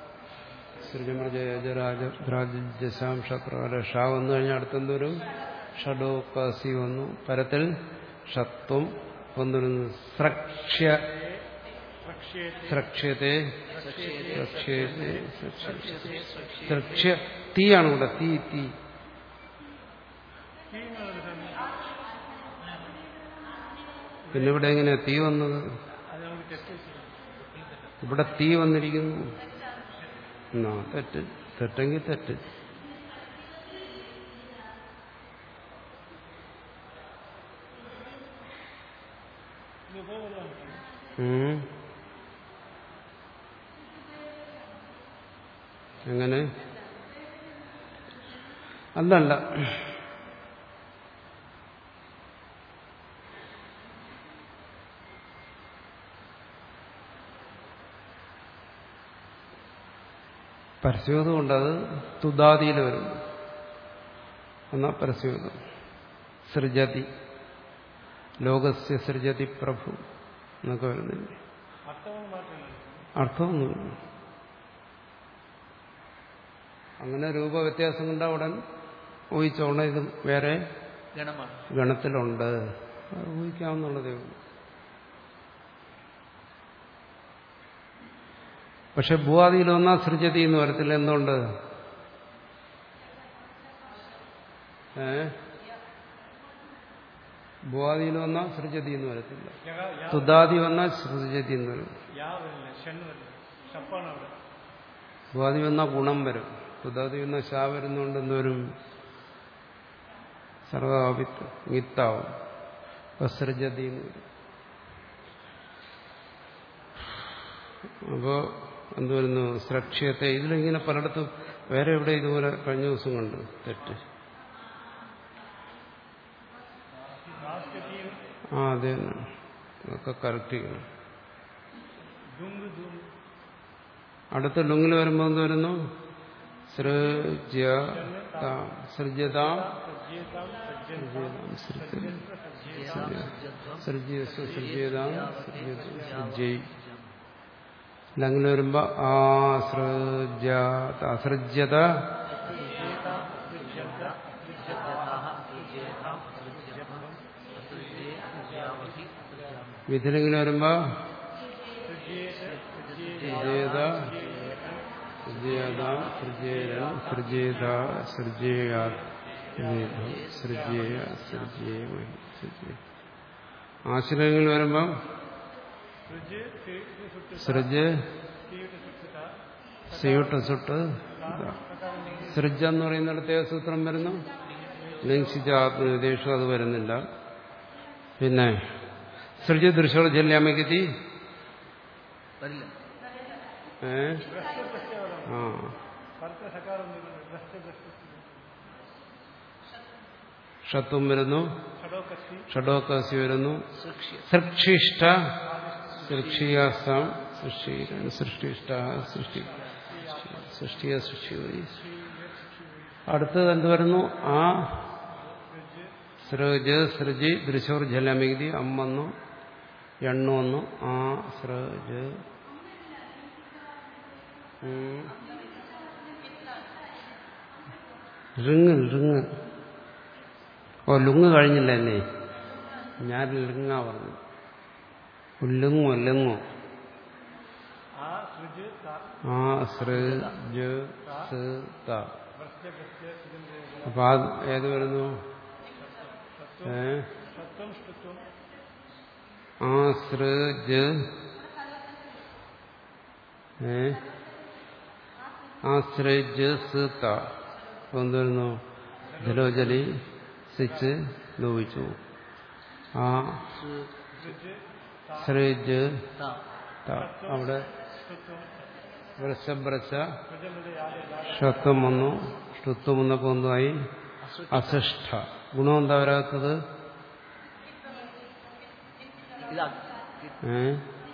[SPEAKER 2] സൃജമൃജരാജശാംഷ പ്രകാരം ഷ വന്നു കഴിഞ്ഞാൽ അടുത്തെന്തോരും ഷഡോ കാസി വന്നു പരത്തിൽ ഷത്വം വന്നിരുന്നു സ്രക്ഷ്യ സ്രക്ഷ്യത്തെ സ്രക്ഷ്യത്തെ സ്രക്ഷ്യ തീയാണ് ഇവിടെ തീ തീ പിന്നെ ഇവിടെ എങ്ങനെയാ തീ വന്നത്
[SPEAKER 3] അത് നമുക്ക് ടെസ്റ്റ് ചെയ്യാം
[SPEAKER 2] ഇവിടെ തീ വന്നിരിക്കുന്നു എന്നാ തെറ്റ് തെറ്റെങ്കിൽ തെറ്റ്
[SPEAKER 3] ഇത് ഉപയോഗമാണ്
[SPEAKER 2] ഉം. എങ്ങനെ അല്ലല്ല പരസ്യോതം ഉണ്ട് അത് തുദാദിയിൽ വരുന്നു എന്നാ പരസ്യോതം സൃജതി ലോകസ്യ സൃജതി പ്രഭു എന്നൊക്കെ വരുന്നില്ലേ
[SPEAKER 3] അർത്ഥങ്ങൾ മാത്രമല്ല
[SPEAKER 2] അർത്ഥമൊന്നുമില്ല അങ്ങനെ രൂപവ്യത്യാസം കൊണ്ട് ഉടൻ ഊഹിച്ചോണം ഇത് വേറെ
[SPEAKER 1] ഗണമാണ്
[SPEAKER 2] ഗണത്തിലുണ്ട് അത് ഊഹിക്കാവുന്നുള്ളതേ ഉള്ളൂ പക്ഷെ ഭൂവാദിയിൽ ഒന്നാ സൃജതി എന്ന് വരത്തില്ല എന്തുകൊണ്ട് ഏ ഭൂവാദിയിൽ വന്നാൽ സൃജതി എന്ന് വരത്തില്ല
[SPEAKER 3] യഹ യാ
[SPEAKER 2] തുദാദി വന്നാൽ സൃജതി എന്ന് വരും
[SPEAKER 3] യാ വരില്ല ഷൻ വരില്ല ഷപ്പാണ് അവിടെ
[SPEAKER 2] ഭൂവാദി വന്നാൽ ഗുണം വരും തുദാദി വന്നാൽ ശാ വരുന്നതുകൊണ്ട് എന്തോരും സർവാവിത്ത് ഗിത്താവും അപ്പൊ സൃജതി എന്ന് വരും അപ്പോ എന്തുവരുന്നു സ്രക്ഷ്യത്തെ ഇതിലിങ്ങനെ പലയിടത്തും വേറെ എവിടെ ഇതുപോലെ കഴിഞ്ഞ ദിവസം കണ്ടു തെറ്റ്
[SPEAKER 3] ലാസ്റ്റ് തീ
[SPEAKER 2] ആ അതെ തന്നെ അതൊക്കെ കറക്റ്റ് ചെയ്യണം
[SPEAKER 3] ദുങ്ക് ദുങ്ക്
[SPEAKER 2] അടുത്ത ലുങ്ങിൽ വരുമ്പോൾ എന്ത് വരുന്നു സൃജ്യതാം സൃജ്യതാം
[SPEAKER 3] സജ്ജീയതാം സജ്ജന്താം
[SPEAKER 2] സൃജ്യതാം
[SPEAKER 3] സജ്ജന്ത സജ്ജീയ
[SPEAKER 2] സൃജ്യസ്വ സൃജ്യതാം സൃജ്യൈ ലങ്ങിൽ വരുമ്പോ ആ സൃജത അസൃജ്യത വിധിലെങ്കിൽ വരുമ്പോ സൃജ്യത സൃജ്യത സൃജ്യേര സൃജ്യേത സൃജ്യേയാ സൃജ്യേയ സൃജ്യേമഹി സൃജ്യ ആശ്രയങ്ങൾ വരുമ്പോ
[SPEAKER 3] സൃജ് തീട്ട് സുട്ട്
[SPEAKER 2] സൃജ്
[SPEAKER 3] തീട്ട് സുട്ടുത
[SPEAKER 2] സിയുട്ട് സുട്ട് സൃജ എന്ന് പറയുന്നിടത്തെ സൂത്രം വരുന്നു ലിംഗിച്ച ആത്മനിർദ്ദേശം അത് വരുന്നില്ല പിന്നെ സൃജ ദൃശ്യോട് ജല്യാമയ്ക്കെത്തി
[SPEAKER 1] വരില്ല
[SPEAKER 2] ഏ ആ
[SPEAKER 3] പരത്ത സകാരം ഭ്രഷ്ട ഭ്രഷ്ട
[SPEAKER 2] ഷത്വം വരുന്നു
[SPEAKER 3] ഷഡോകസി
[SPEAKER 2] ഷഡോക്കാസി വരുന്നു
[SPEAKER 1] സൃക്ഷ്യ
[SPEAKER 2] സൃക്ഷിഷ്ട സൃക്ഷിയാസാം സൃഷ്ടി സൃഷ്ടിഷ്ട സൃഷ്ടി സൃഷ്ടിയ സൃഷ്ടി അടുത്തത് എന്ത് വരുന്നു ആ സൃജ് സൃജി ദൃശോർ ജലമിതി അമ്മന്നു എണ്ണു വന്നു ആ സൃജ് ഉം. ഋങ് ഋങ് ഓ ലുങ് കഴിഞ്ഞില്ല അല്ലേ ഞാൻ ലിങ്ങാ പറഞ്ഞു ഉല്ലുങ്ങോ ലിങ്ങോ
[SPEAKER 3] ആ സൃജ് ത
[SPEAKER 2] ആ സൃജ് സ് ത
[SPEAKER 3] ഭ്രഷ്ട ഭ്രഷ്ട സുഗന്ധ
[SPEAKER 2] അപ്പൊ ആ ഏത് വരുന്നു ഏ
[SPEAKER 3] സത്വം ഷ്ടുത്വം
[SPEAKER 2] ആ സൃജ് ഏ ആ സൃജ് സ് ത അപ്പൊ എന്ത് വരുന്നു ജലോജലി സിച്ച് ലോപിച്ചു ആ
[SPEAKER 3] സൃജ്
[SPEAKER 2] സൃജ്
[SPEAKER 1] ത
[SPEAKER 2] ത അവിടെ
[SPEAKER 3] ഷ്ടുത്വം
[SPEAKER 2] വൃഷബ്രച്ച
[SPEAKER 3] പ്രജമൃത യാത
[SPEAKER 2] ഷത്വം വന്നു ഷുത്വം വന്നപ്പോ എന്തായി അസിഷ്ഠ ഗുണം എന്താ വരാത്തത്
[SPEAKER 1] ഇതാ
[SPEAKER 2] ഏ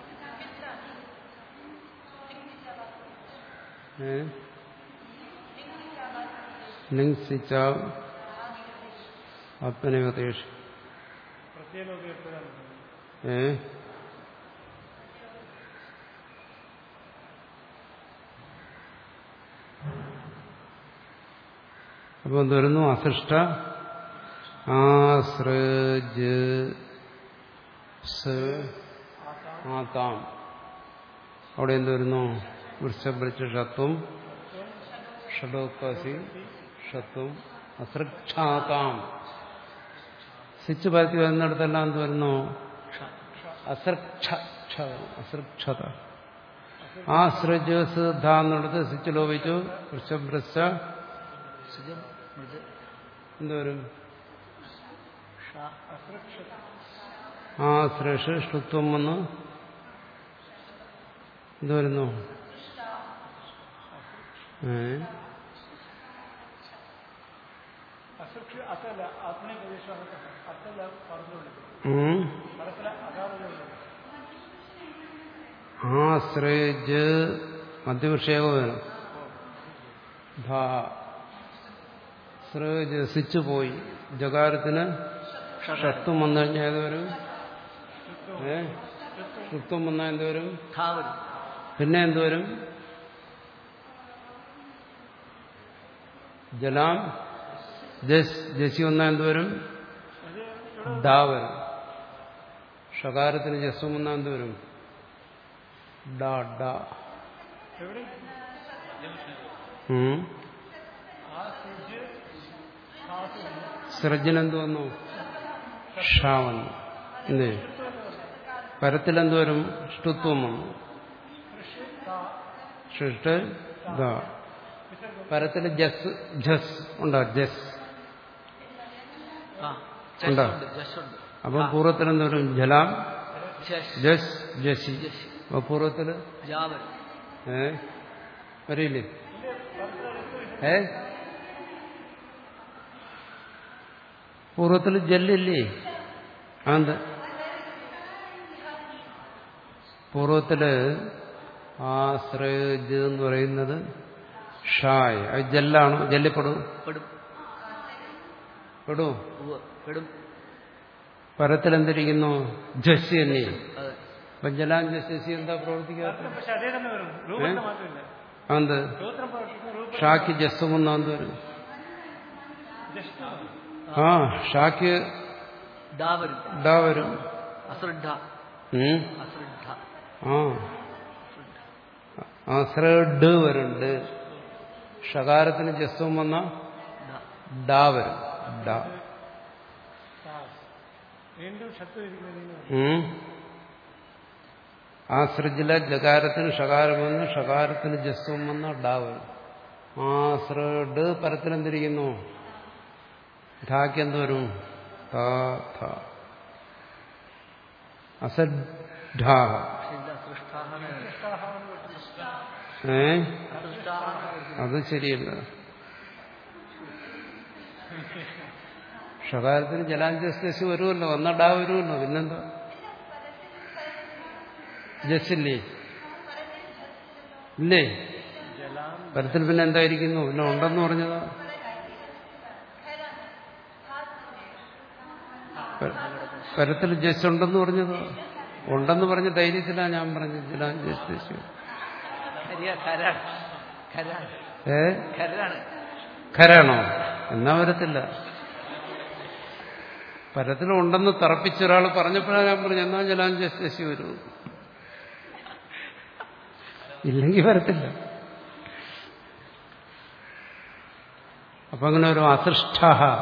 [SPEAKER 2] ഏ ലിംഗിച്ച ആത്മനിവതേഷ്
[SPEAKER 3] പ്രത്യേകമൊക്കെ എടുത്തതാണ്
[SPEAKER 2] ഏ അപ്പൊ എന്ത് വരുന്നു അസിഷ്ട ആശ്രജ് ആതാം അവിടെ എന്ത് വരുന്നു വൃക്ഷഭ്രച്ച ഷത്വം ഷഡോക്കാസി ഷത്വം അസൃക്ഷാതാം സിച്ച് പരത്തി വരുന്നിടത്തെല്ലാം എന്ത് വരുന്നു അസൃക്ഷ അസൃക്ഷത ആ സൃജ് സിദ്ധ എന്നിടത്ത് സിച്ച് ലോപിച്ചു വൃക്ഷഭ്രച്ച
[SPEAKER 1] സുജം മൃദ്
[SPEAKER 2] എന്തോരും
[SPEAKER 1] ഷ
[SPEAKER 2] ആ സൃഷ് ഷ്ടുത്വം വന്ന് എന്ത് വരുന്നു ഏ
[SPEAKER 3] അസുക്ഷ അതല്ല ആത്മീയ പ്രദേശം അർത്ഥല്ല പറഞ്ഞുള്ളൂ
[SPEAKER 2] ഉം.
[SPEAKER 3] പരത്തില അതാറുള്ളത്
[SPEAKER 2] ആശ്രയിച്ച് മധ്യവിക്ഷേപം വേണം ധാ ശ്രേജ് സിച്ചു പോയി ജകാരത്തിന് ഷത്വം വന്നു കഴിഞ്ഞാൽ ഏത് വരും ഏ ഷുത്വം വന്നാൽ എന്ത് വരും
[SPEAKER 1] ഖാ വരും
[SPEAKER 2] പിന്നെ എന്ത് വരും ജലാം ജസ് ജസി വന്നാൽ എന്ത് വരും ഡാ വരും ഷകാരത്തിന് ജസ്വം വന്നാൽ എന്ത് വരും ഡാ ഡാ
[SPEAKER 3] എവിടെ
[SPEAKER 2] ഉം.
[SPEAKER 3] ആ സൂര്യ ഹാസ്
[SPEAKER 2] സൃജൻ എന്ത് വന്നു ഷാ വന്നു എന്തേ പരത്തിലെന്ത് വരും ഷ്ടുത്വം വന്നു ഷിട്ട് ദാ പരത്തിൽ ജസ് ജസ് ഉണ്ടോ ജസ്
[SPEAKER 1] ആ
[SPEAKER 2] ഉണ്ടോ?
[SPEAKER 1] ജസ്സുണ്ട് ജസ്സുണ്ട്
[SPEAKER 2] അപ്പം പൂർവ്വത്തിൽ എന്ത് വരും ജലാം
[SPEAKER 1] ജസ്
[SPEAKER 2] ജസ് ജസി
[SPEAKER 1] ജസ്
[SPEAKER 2] അപ്പൊ പൂർവ്വത്തിൽ
[SPEAKER 1] ജാ വരും
[SPEAKER 2] ഏ വരില്ലേ ഏ പൂർവ്വത്തിൽ ജല്ലില്ലേ അത് പൂർവ്വത്തില് ആശ്രയജ് എന്ന് പറയുന്നത് ഷായ് അത് ജല്ലാണോ ജല്ലിപ്പെടും
[SPEAKER 1] പെടും
[SPEAKER 2] പെടൂ
[SPEAKER 1] ഉവ്വ്, പെടും
[SPEAKER 2] പരത്തിൽ എന്തിരിക്കുന്നു ജസ്സി തന്നെ
[SPEAKER 1] അതെ
[SPEAKER 2] അപ്പൊ ജലാം ജസ്സി എന്താ പ്രവർത്തിക്കാത്ത
[SPEAKER 3] പക്ഷെ അതേ തന്നെ വരും രൂപത്തിൽ മാറ്റമില്ല
[SPEAKER 2] അത്
[SPEAKER 3] സൂത്രം പ്രവർത്തിക്കും രൂപം
[SPEAKER 2] ഷാക്ക് ജസ്സും ഒന്നാന്ത് വരും
[SPEAKER 3] ജസ്റ്റ്
[SPEAKER 2] ആ ഷാക്ക്
[SPEAKER 1] ഡാ വരും
[SPEAKER 2] ഡാ വരും
[SPEAKER 1] അശ്രദ്ധ
[SPEAKER 2] ഉം.
[SPEAKER 1] അശ്രദ്ധ
[SPEAKER 2] ആ അസ്രഡ് വരുന്നുണ്ട് ഷകാരത്തിന് ജസ്വം വന്ന
[SPEAKER 1] ഡാ.
[SPEAKER 2] ഡാ വരും ഡാ
[SPEAKER 3] വീണ്ടും ശത്രു ഇരിക്കുന്നതിന്
[SPEAKER 2] ഉം. ആശ്രജില ജകാരത്തിന് ഷകാരം വന്ന് ഷകാരത്തിന് ജസ്വം വന്ന ഡാ വരും ആശ്രഡ് പരത്തിലെന്തിരിക്കുന്നു ധാക്ക് എന്ത് വരും താ ഥ അസഡ്ഢാ
[SPEAKER 1] പക്ഷെ ഇത് അസൃഷ്ടാഹാണ്
[SPEAKER 2] ഏ
[SPEAKER 1] അസൃഷ്ടാഹാണ്
[SPEAKER 2] അത് ശരിയല്ല ഷകാരത്തിന് ജലാഞ്ജസ്തി വരുമല്ലോ വന്നടാ വരുമല്ലോ പിന്നെന്താ ജസ്സില്ലേ ഇല്ലേ പരത്തിൽ പിന്നെ എന്തായിരിക്കുന്നു പിന്നെ ഉണ്ടെന്ന് പറഞ്ഞതാ പ- പരത്തിൽ ജസ് ഉണ്ടെന്ന് പറഞ്ഞതോ ഉണ്ടെന്ന് പറഞ്ഞ ധൈര്യത്തിലാ ഞാൻ പറഞ്ഞത് ജലാഞ്ജസ്തി
[SPEAKER 1] കരിയ കരാണ് കരാണ്
[SPEAKER 2] ഏ
[SPEAKER 1] കരാണ്
[SPEAKER 2] ഖരാണോ എന്നാ വരത്തില്ല പരത്തിലുണ്ടെന്ന് തറപ്പിച്ച ഒരാൾ പറഞ്ഞപ്പോഴാണ് ഞാൻ പറഞ്ഞു എന്നാ ജലാഞ്ജസ്തി വരൂ ഇല്ലെങ്കിൽ വരത്തില്ല അപ്പൊ അങ്ങനെ ഒരു അസൃഷ്ട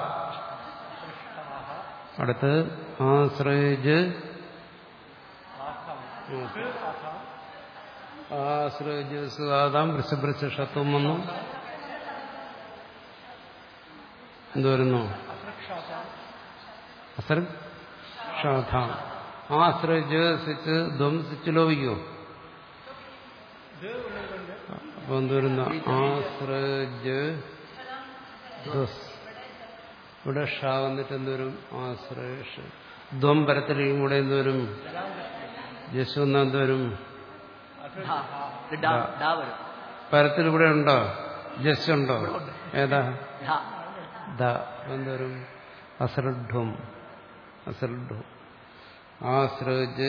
[SPEAKER 2] അടുത്ത് ആശ്രയജ് ആശ്രയജ് സുഖാതാം വൃഷഭൃഷത്വം വന്നു എന്ത് വരുന്നു അസൃക്ഷാഥാം ആശ്രയിച്ച് സിച്ച് ധ്വം സിച്ച് ലോപിക്കുമോ അപ്പൊ എന്ത് വരുന്ന ആശ്രജ് ധ്വസ് ഇവിടെ ഷാ വന്നിട്ട് എന്തോരും ആശ്രയഷ് ധ്വം പരത്തിലേക്കും കൂടെ എന്തോരും ജസ് വന്ന എന്തോരും
[SPEAKER 1] ധാ. ഇത് ഡാ ഡാ വരും
[SPEAKER 2] പരത്തിൽ ഇവിടെ ഉണ്ടോ ജസ് ഉണ്ടോ ഏതാ
[SPEAKER 1] ധാ.
[SPEAKER 2] ദ എന്തോരും അശ്രദ്ധം അശ്രദ്ധം ആശ്രജ്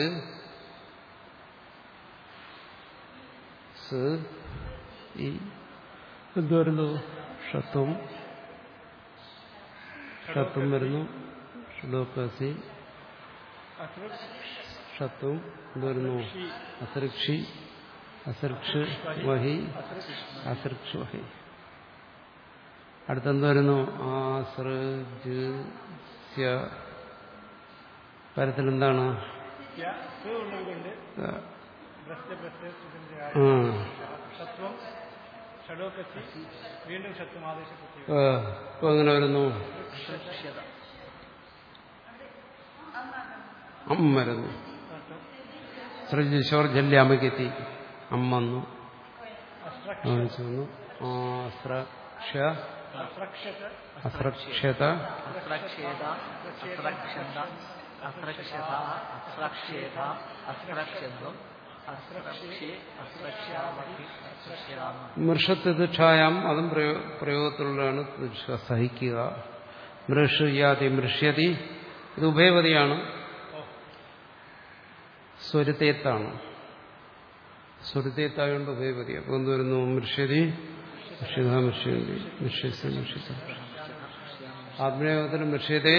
[SPEAKER 2] സ് ഈ എന്ത് വരുന്നു ഷത്വം ഷത്വം വരുന്നു ഷുഡോപ്പസി ഷത്വം എന്ത് വരുന്നു അസൃക്ഷി അസൃക്ഷ് വഹി അസൃക്ഷ് വഹി അടുത്തെന്ത് വരുന്നു ആശ്രജ് പരത്തിൽ എന്താണ്
[SPEAKER 3] ഉള്ളതുകൊണ്ട്
[SPEAKER 2] ആ,
[SPEAKER 3] ബ്രസ്റ്റ് ബ്രസ്റ്റ്
[SPEAKER 2] ആ,
[SPEAKER 3] ശത്വം ഷഡോക്കത്തി വീണ്ടും ശത്വം ആദേശപ്പെടുത്തി
[SPEAKER 2] ആ, ഇപ്പൊ എങ്ങനെ വരുന്നു
[SPEAKER 1] അസൃക്ഷ്യത
[SPEAKER 2] അം വരുന്നു സൃജിശോർ ജല്യാമയ്ക്കെത്തി അം വന്നു
[SPEAKER 3] അസ്ട്രക്ഷ
[SPEAKER 2] വാങ്ങിച്ചു വന്നു ആശ്രക്ഷ
[SPEAKER 3] അസ്രക്ഷത
[SPEAKER 2] അസ്രക്ഷത
[SPEAKER 1] അസ്രക്ഷേത അസ്രക്ഷന്ത അസ്രക്ഷത അസ്രക്ഷേത അസ്രക്ഷത്വം അസ്രക്ഷേ അസ്രക്ഷ്യാമി അസ്രക്ഷ്യാമ
[SPEAKER 2] മൃഷത്ത് തിക്ഷായാം അതും പ്രയോ- പ്രയോഗത്തിലുള്ളതാണ് തിക്ഷ സഹിക്കുക മൃഷയാതി മൃഷ്യതി ഇത് ഉഭയപതിയാണ് സ്വരുത്തേത്താണ് സ്വരുത്തേത്തായോണ്ട് ഉഭയപതി അപ്പൊ എന്ത് വരുന്നു മൃഷ്യതി മൃഷ്യത മൃഷ്യന്തി മൃഷ്യസ് മൃഷ്യത ആത്മയോഗത്തിൽ മൃഷ്യത്തെ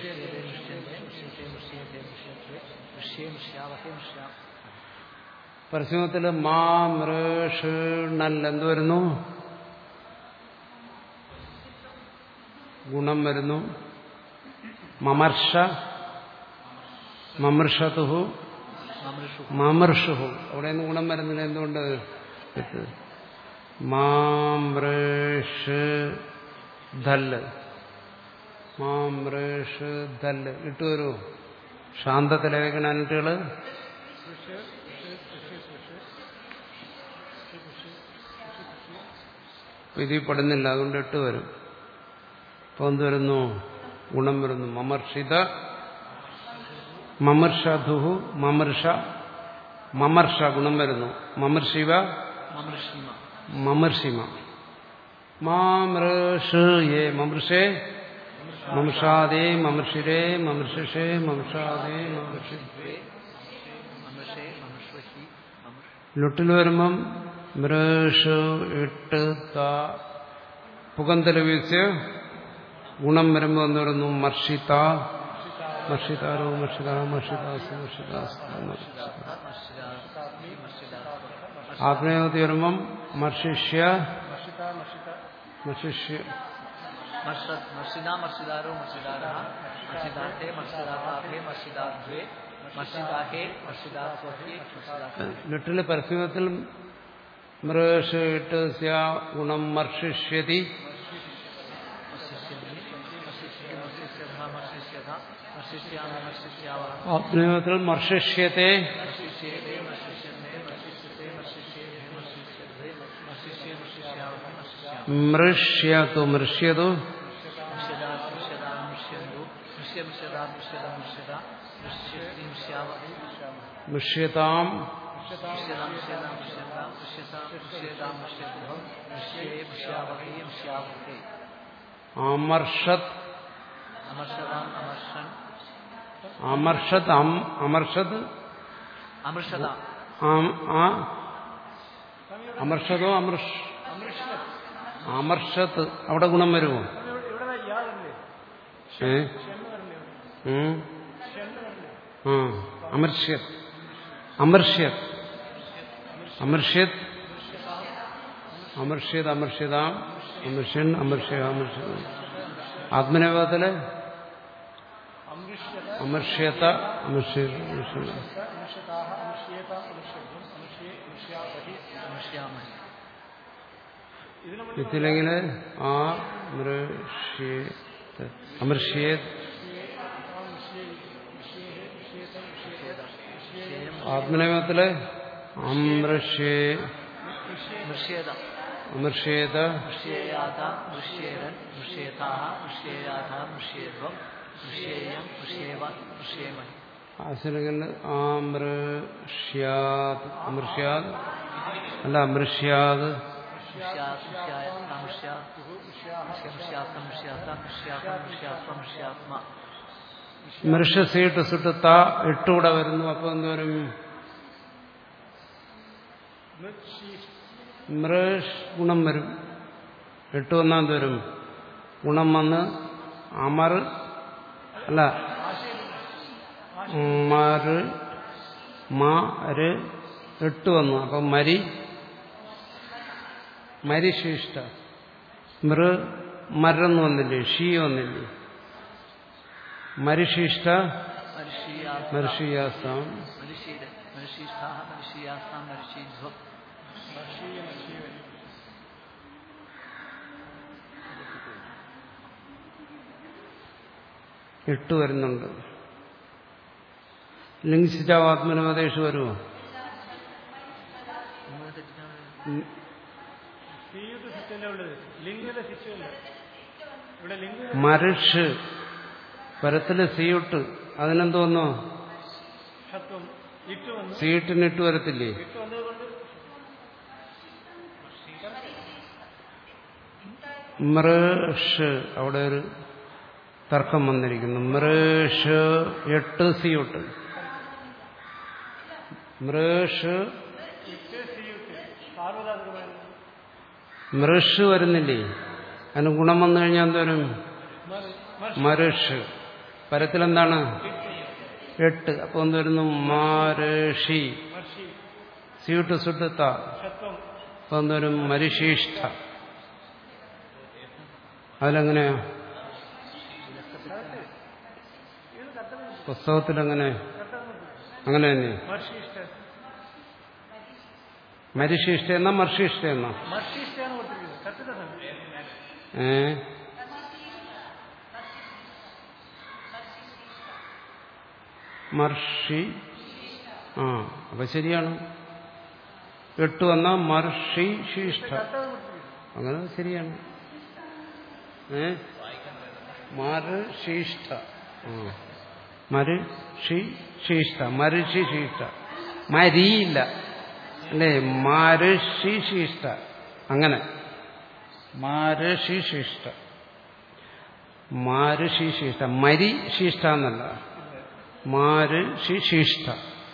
[SPEAKER 1] ഋഷ്യേ ഋഷ്യാവഹേ ഋഷ്യാം
[SPEAKER 2] പരസ്യമത്തിൽ മാ മൃഷ് നൽ എന്ത് വരുന്നു ഗുണം വരുന്നു മമർഷ മമർഷതുഹു
[SPEAKER 1] മമൃഷു
[SPEAKER 2] മമർഷുഹു അവിടെ നിന്ന് ഗുണം വരുന്നില്ല എന്തുകൊണ്ട് ഇത് മാമൃഷ് ധല്ല് മാമൃഷ് ധല്ല് ഇട്ടു വരൂ ശാന്തത്തിലെ വെക്കണ അനിട്ടുകള് ഇതിൽ പെടുന്നില്ല അതുകൊണ്ട് ഇട്ട് വരും ഇപ്പൊ എന്ത് വരുന്നു ഗുണം വരുന്നു മമർഷിത മമർഷധുഹു മമർഷ മമർഷ ഗുണം വരുന്നു മമർഷിവ
[SPEAKER 1] മമൃഷിമ
[SPEAKER 2] മമർഷിമ മാമൃഷ് യേ മമൃഷേ മമൃഷാദേ മമർഷിരേ മമർഷിഷേ മമൃഷാദേ മമർഷി
[SPEAKER 1] മമൃഷേ മമൃഷ്വഹി മമൃഷ
[SPEAKER 2] ലുട്ടിൽ വരുമ്പം മൃഷു ഇട്ട് ത പുകന്തല വീഴ്ച ഗുണം വരുമ്പോ എന്ന് പറയുന്നു മർഷിത മർഷിതാരോ മർഷിത മർഷിദാസ് മർഷിദാസ് ആത്മയോഗത്തിൽ വരുമ്പം മർഷിഷ്യ
[SPEAKER 3] മർഷിത മർഷിത
[SPEAKER 2] മർഷിഷ്യ
[SPEAKER 1] മർഷിത മർഷിതാരോ മർഷിതാര മർഷിതാർത്ഥേ മർഷിതാർത്ഥേ മർഷിതാധ്വേ മർഷിതാഹേ മർഷിതാസ്വഹേ മർഷിതാ
[SPEAKER 2] ലിട്ടില് പരസ്യത്തിൽ മൃഷ് ഇട്ട് സ്യ ഗുണം മർഷിഷ്യതി ആത്മയോഗത്തിൽ മർഷിഷ്യത്തെ മൃഷ്യതു മൃഷ്യതു മൃഷ്യതാം അമർഷത്
[SPEAKER 1] അമർഷതാം അമർഷൻ
[SPEAKER 2] അമർഷത് അം- അമർഷത്
[SPEAKER 1] അമൃഷതാം
[SPEAKER 2] ആം- ആ അമർഷതോ അമർഷ് അമർഷത്ത് അവിടെ ഗുണം വരുമോ
[SPEAKER 3] ഇവിടെ ഇവിടെ യാതല്ലേ
[SPEAKER 2] ഏ
[SPEAKER 3] ഷെന്ന് വരണ്ടേ
[SPEAKER 2] ഉം.
[SPEAKER 3] ഷെന്ന് വരണ്ടേ
[SPEAKER 2] ആ അമർഷ്യത് അമർഷ്യത് അമർഷ്യത് അമർഷ്യത് അമർഷ്യതാം അമർഷ്യൻ അമർഷ്യ അമർഷ്യ ആത്മനിയോഗത്തില്
[SPEAKER 3] അമൃഷ്യത
[SPEAKER 2] അമർഷ്യത അമർഷ്യ അമർഷ്യ
[SPEAKER 3] അമൃഷ്യതാഹ അമൃഷ്യേത അമൃഷ്യധ്വം അമൃഷ്യേ അമൃഷ്യാവഹി
[SPEAKER 1] അമൃഷ്യാമഹി
[SPEAKER 3] ഇത് നമ്മൾ
[SPEAKER 2] ഇതിലെങ്കിൽ ആ മൃഷ്യേത് അമർഷ്യേത് ആത്മനിയോഗത്തില് അമൃഷ്യേ
[SPEAKER 1] മൃഷ്യേത
[SPEAKER 2] അമർഷ്യേത
[SPEAKER 1] മൃഷ്യേയാത മൃഷ്യേരൻ മൃഷ്യേതാഹ മൃഷ്യേയാഥ മൃഷ്യേധ്വം മൃഷ്യേയം മൃഷ്യേവ മൃഷ്യേമഹി
[SPEAKER 2] ആശലങ്ങളിൽ ആമൃഷ്യാത് അമൃഷ്യാത് അല്ല അമൃഷ്യാത് മൃഷസീട്ട് സുട്ട് ത ഇട്ടൂടെ വരുന്നു അപ്പൊ എന്തോരും മൃഷ് ഗുണം വരും എട്ട് വന്നാൽ എന്ത് വരും ഗുണം വന്ന് അമർ അല്ല മറ് മര് എട്ട് വന്നു അപ്പൊ മരി മരിശിഷ്ട മൃ മരെന്ന് വന്നില്ലേ ഷീ വന്നില്ലേ മരിശിഷ്ട മർഷിയാസാം എട്ട് വരുന്നുണ്ട് ലിംഗിച്ചാവാത്മനോപദേശ് വരുമോ
[SPEAKER 3] സീയുടെ സിസ്റ്റല്ലേ ഉള്ളത് ലിംഗിലെ സിസ്റ്റമല്ല ഇവിടെ ലിംഗ്
[SPEAKER 2] മരുഷ് പരത്തില് സീയിട്ട് അതിനെന്തോന്നു
[SPEAKER 3] ഷത്വം ഇട്ട് വന്നു
[SPEAKER 2] സീട്ടിന് ഇട്ട് വരത്തില്ലേ
[SPEAKER 3] ഇട്ട് വന്നതുകൊണ്ട്
[SPEAKER 2] മൃഷ് അവിടെ ഒരു തർക്കം വന്നിരിക്കുന്നു മൃഷ് എട്ട് സിയുട്ട് മൃഷ്
[SPEAKER 3] ഇട്ട് സീയിട്ട് സാർവധാതുകമായ
[SPEAKER 2] മൃഷ് വരുന്നില്ലേ അതിന് ഗുണം വന്നു കഴിഞ്ഞാൽ എന്തോരും
[SPEAKER 3] മർ- മർ-
[SPEAKER 2] മരുഷ് പരത്തിലെന്താണ് എട്ട് അപ്പൊ എന്തുവരുന്നു മാരഷി
[SPEAKER 3] മർഷി
[SPEAKER 2] സീട്ട് സുട്ടുത്ത
[SPEAKER 3] ഷത്വം
[SPEAKER 2] അപ്പൊ എന്തുവരും മരിശിഷ്ഠ അതിലെങ്ങനെയാ പുസ്തകത്തിലെങ്ങനെ അങ്ങനെ തന്നെ
[SPEAKER 3] മർഷിഷ്ട
[SPEAKER 2] മരിശിഷ്ഠ എന്നാ മർഷിഷ്ഠ എന്നാ
[SPEAKER 3] മർഷിഷ്ടാണ് കൊടുത്തിരിക്കുന്നത് കത്തിത സമയം
[SPEAKER 2] ഏ മർഷി ആ അപ്പൊ ശരിയാണ് എട്ട് വന്ന മർഷി ശിഷ്ട അങ്ങനെ ശരിയാണ് ഏ മരുശിഷ്ട ആ മരുഷി ശിഷ്ട മരുഷി ശിഷ്ട മരിയില്ല അല്ലേ മരുഷി ശിഷ്ട അങ്ങനെ മാരശിശിഷ്ട മാരുശിശിഷ്ട മരി ശിഷ്ട എന്നല്ല മാരുശിശിഷ്ട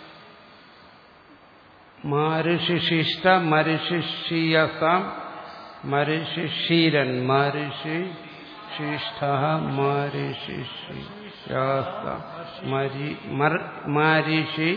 [SPEAKER 2] മാരുശിശിഷ്ട മരുഷിഷീയസാം മരുഷിഷീരൻ മരുഷി ശിഷ്ട മരുഷിഷിയാസാം മരി മർ മാരിഷി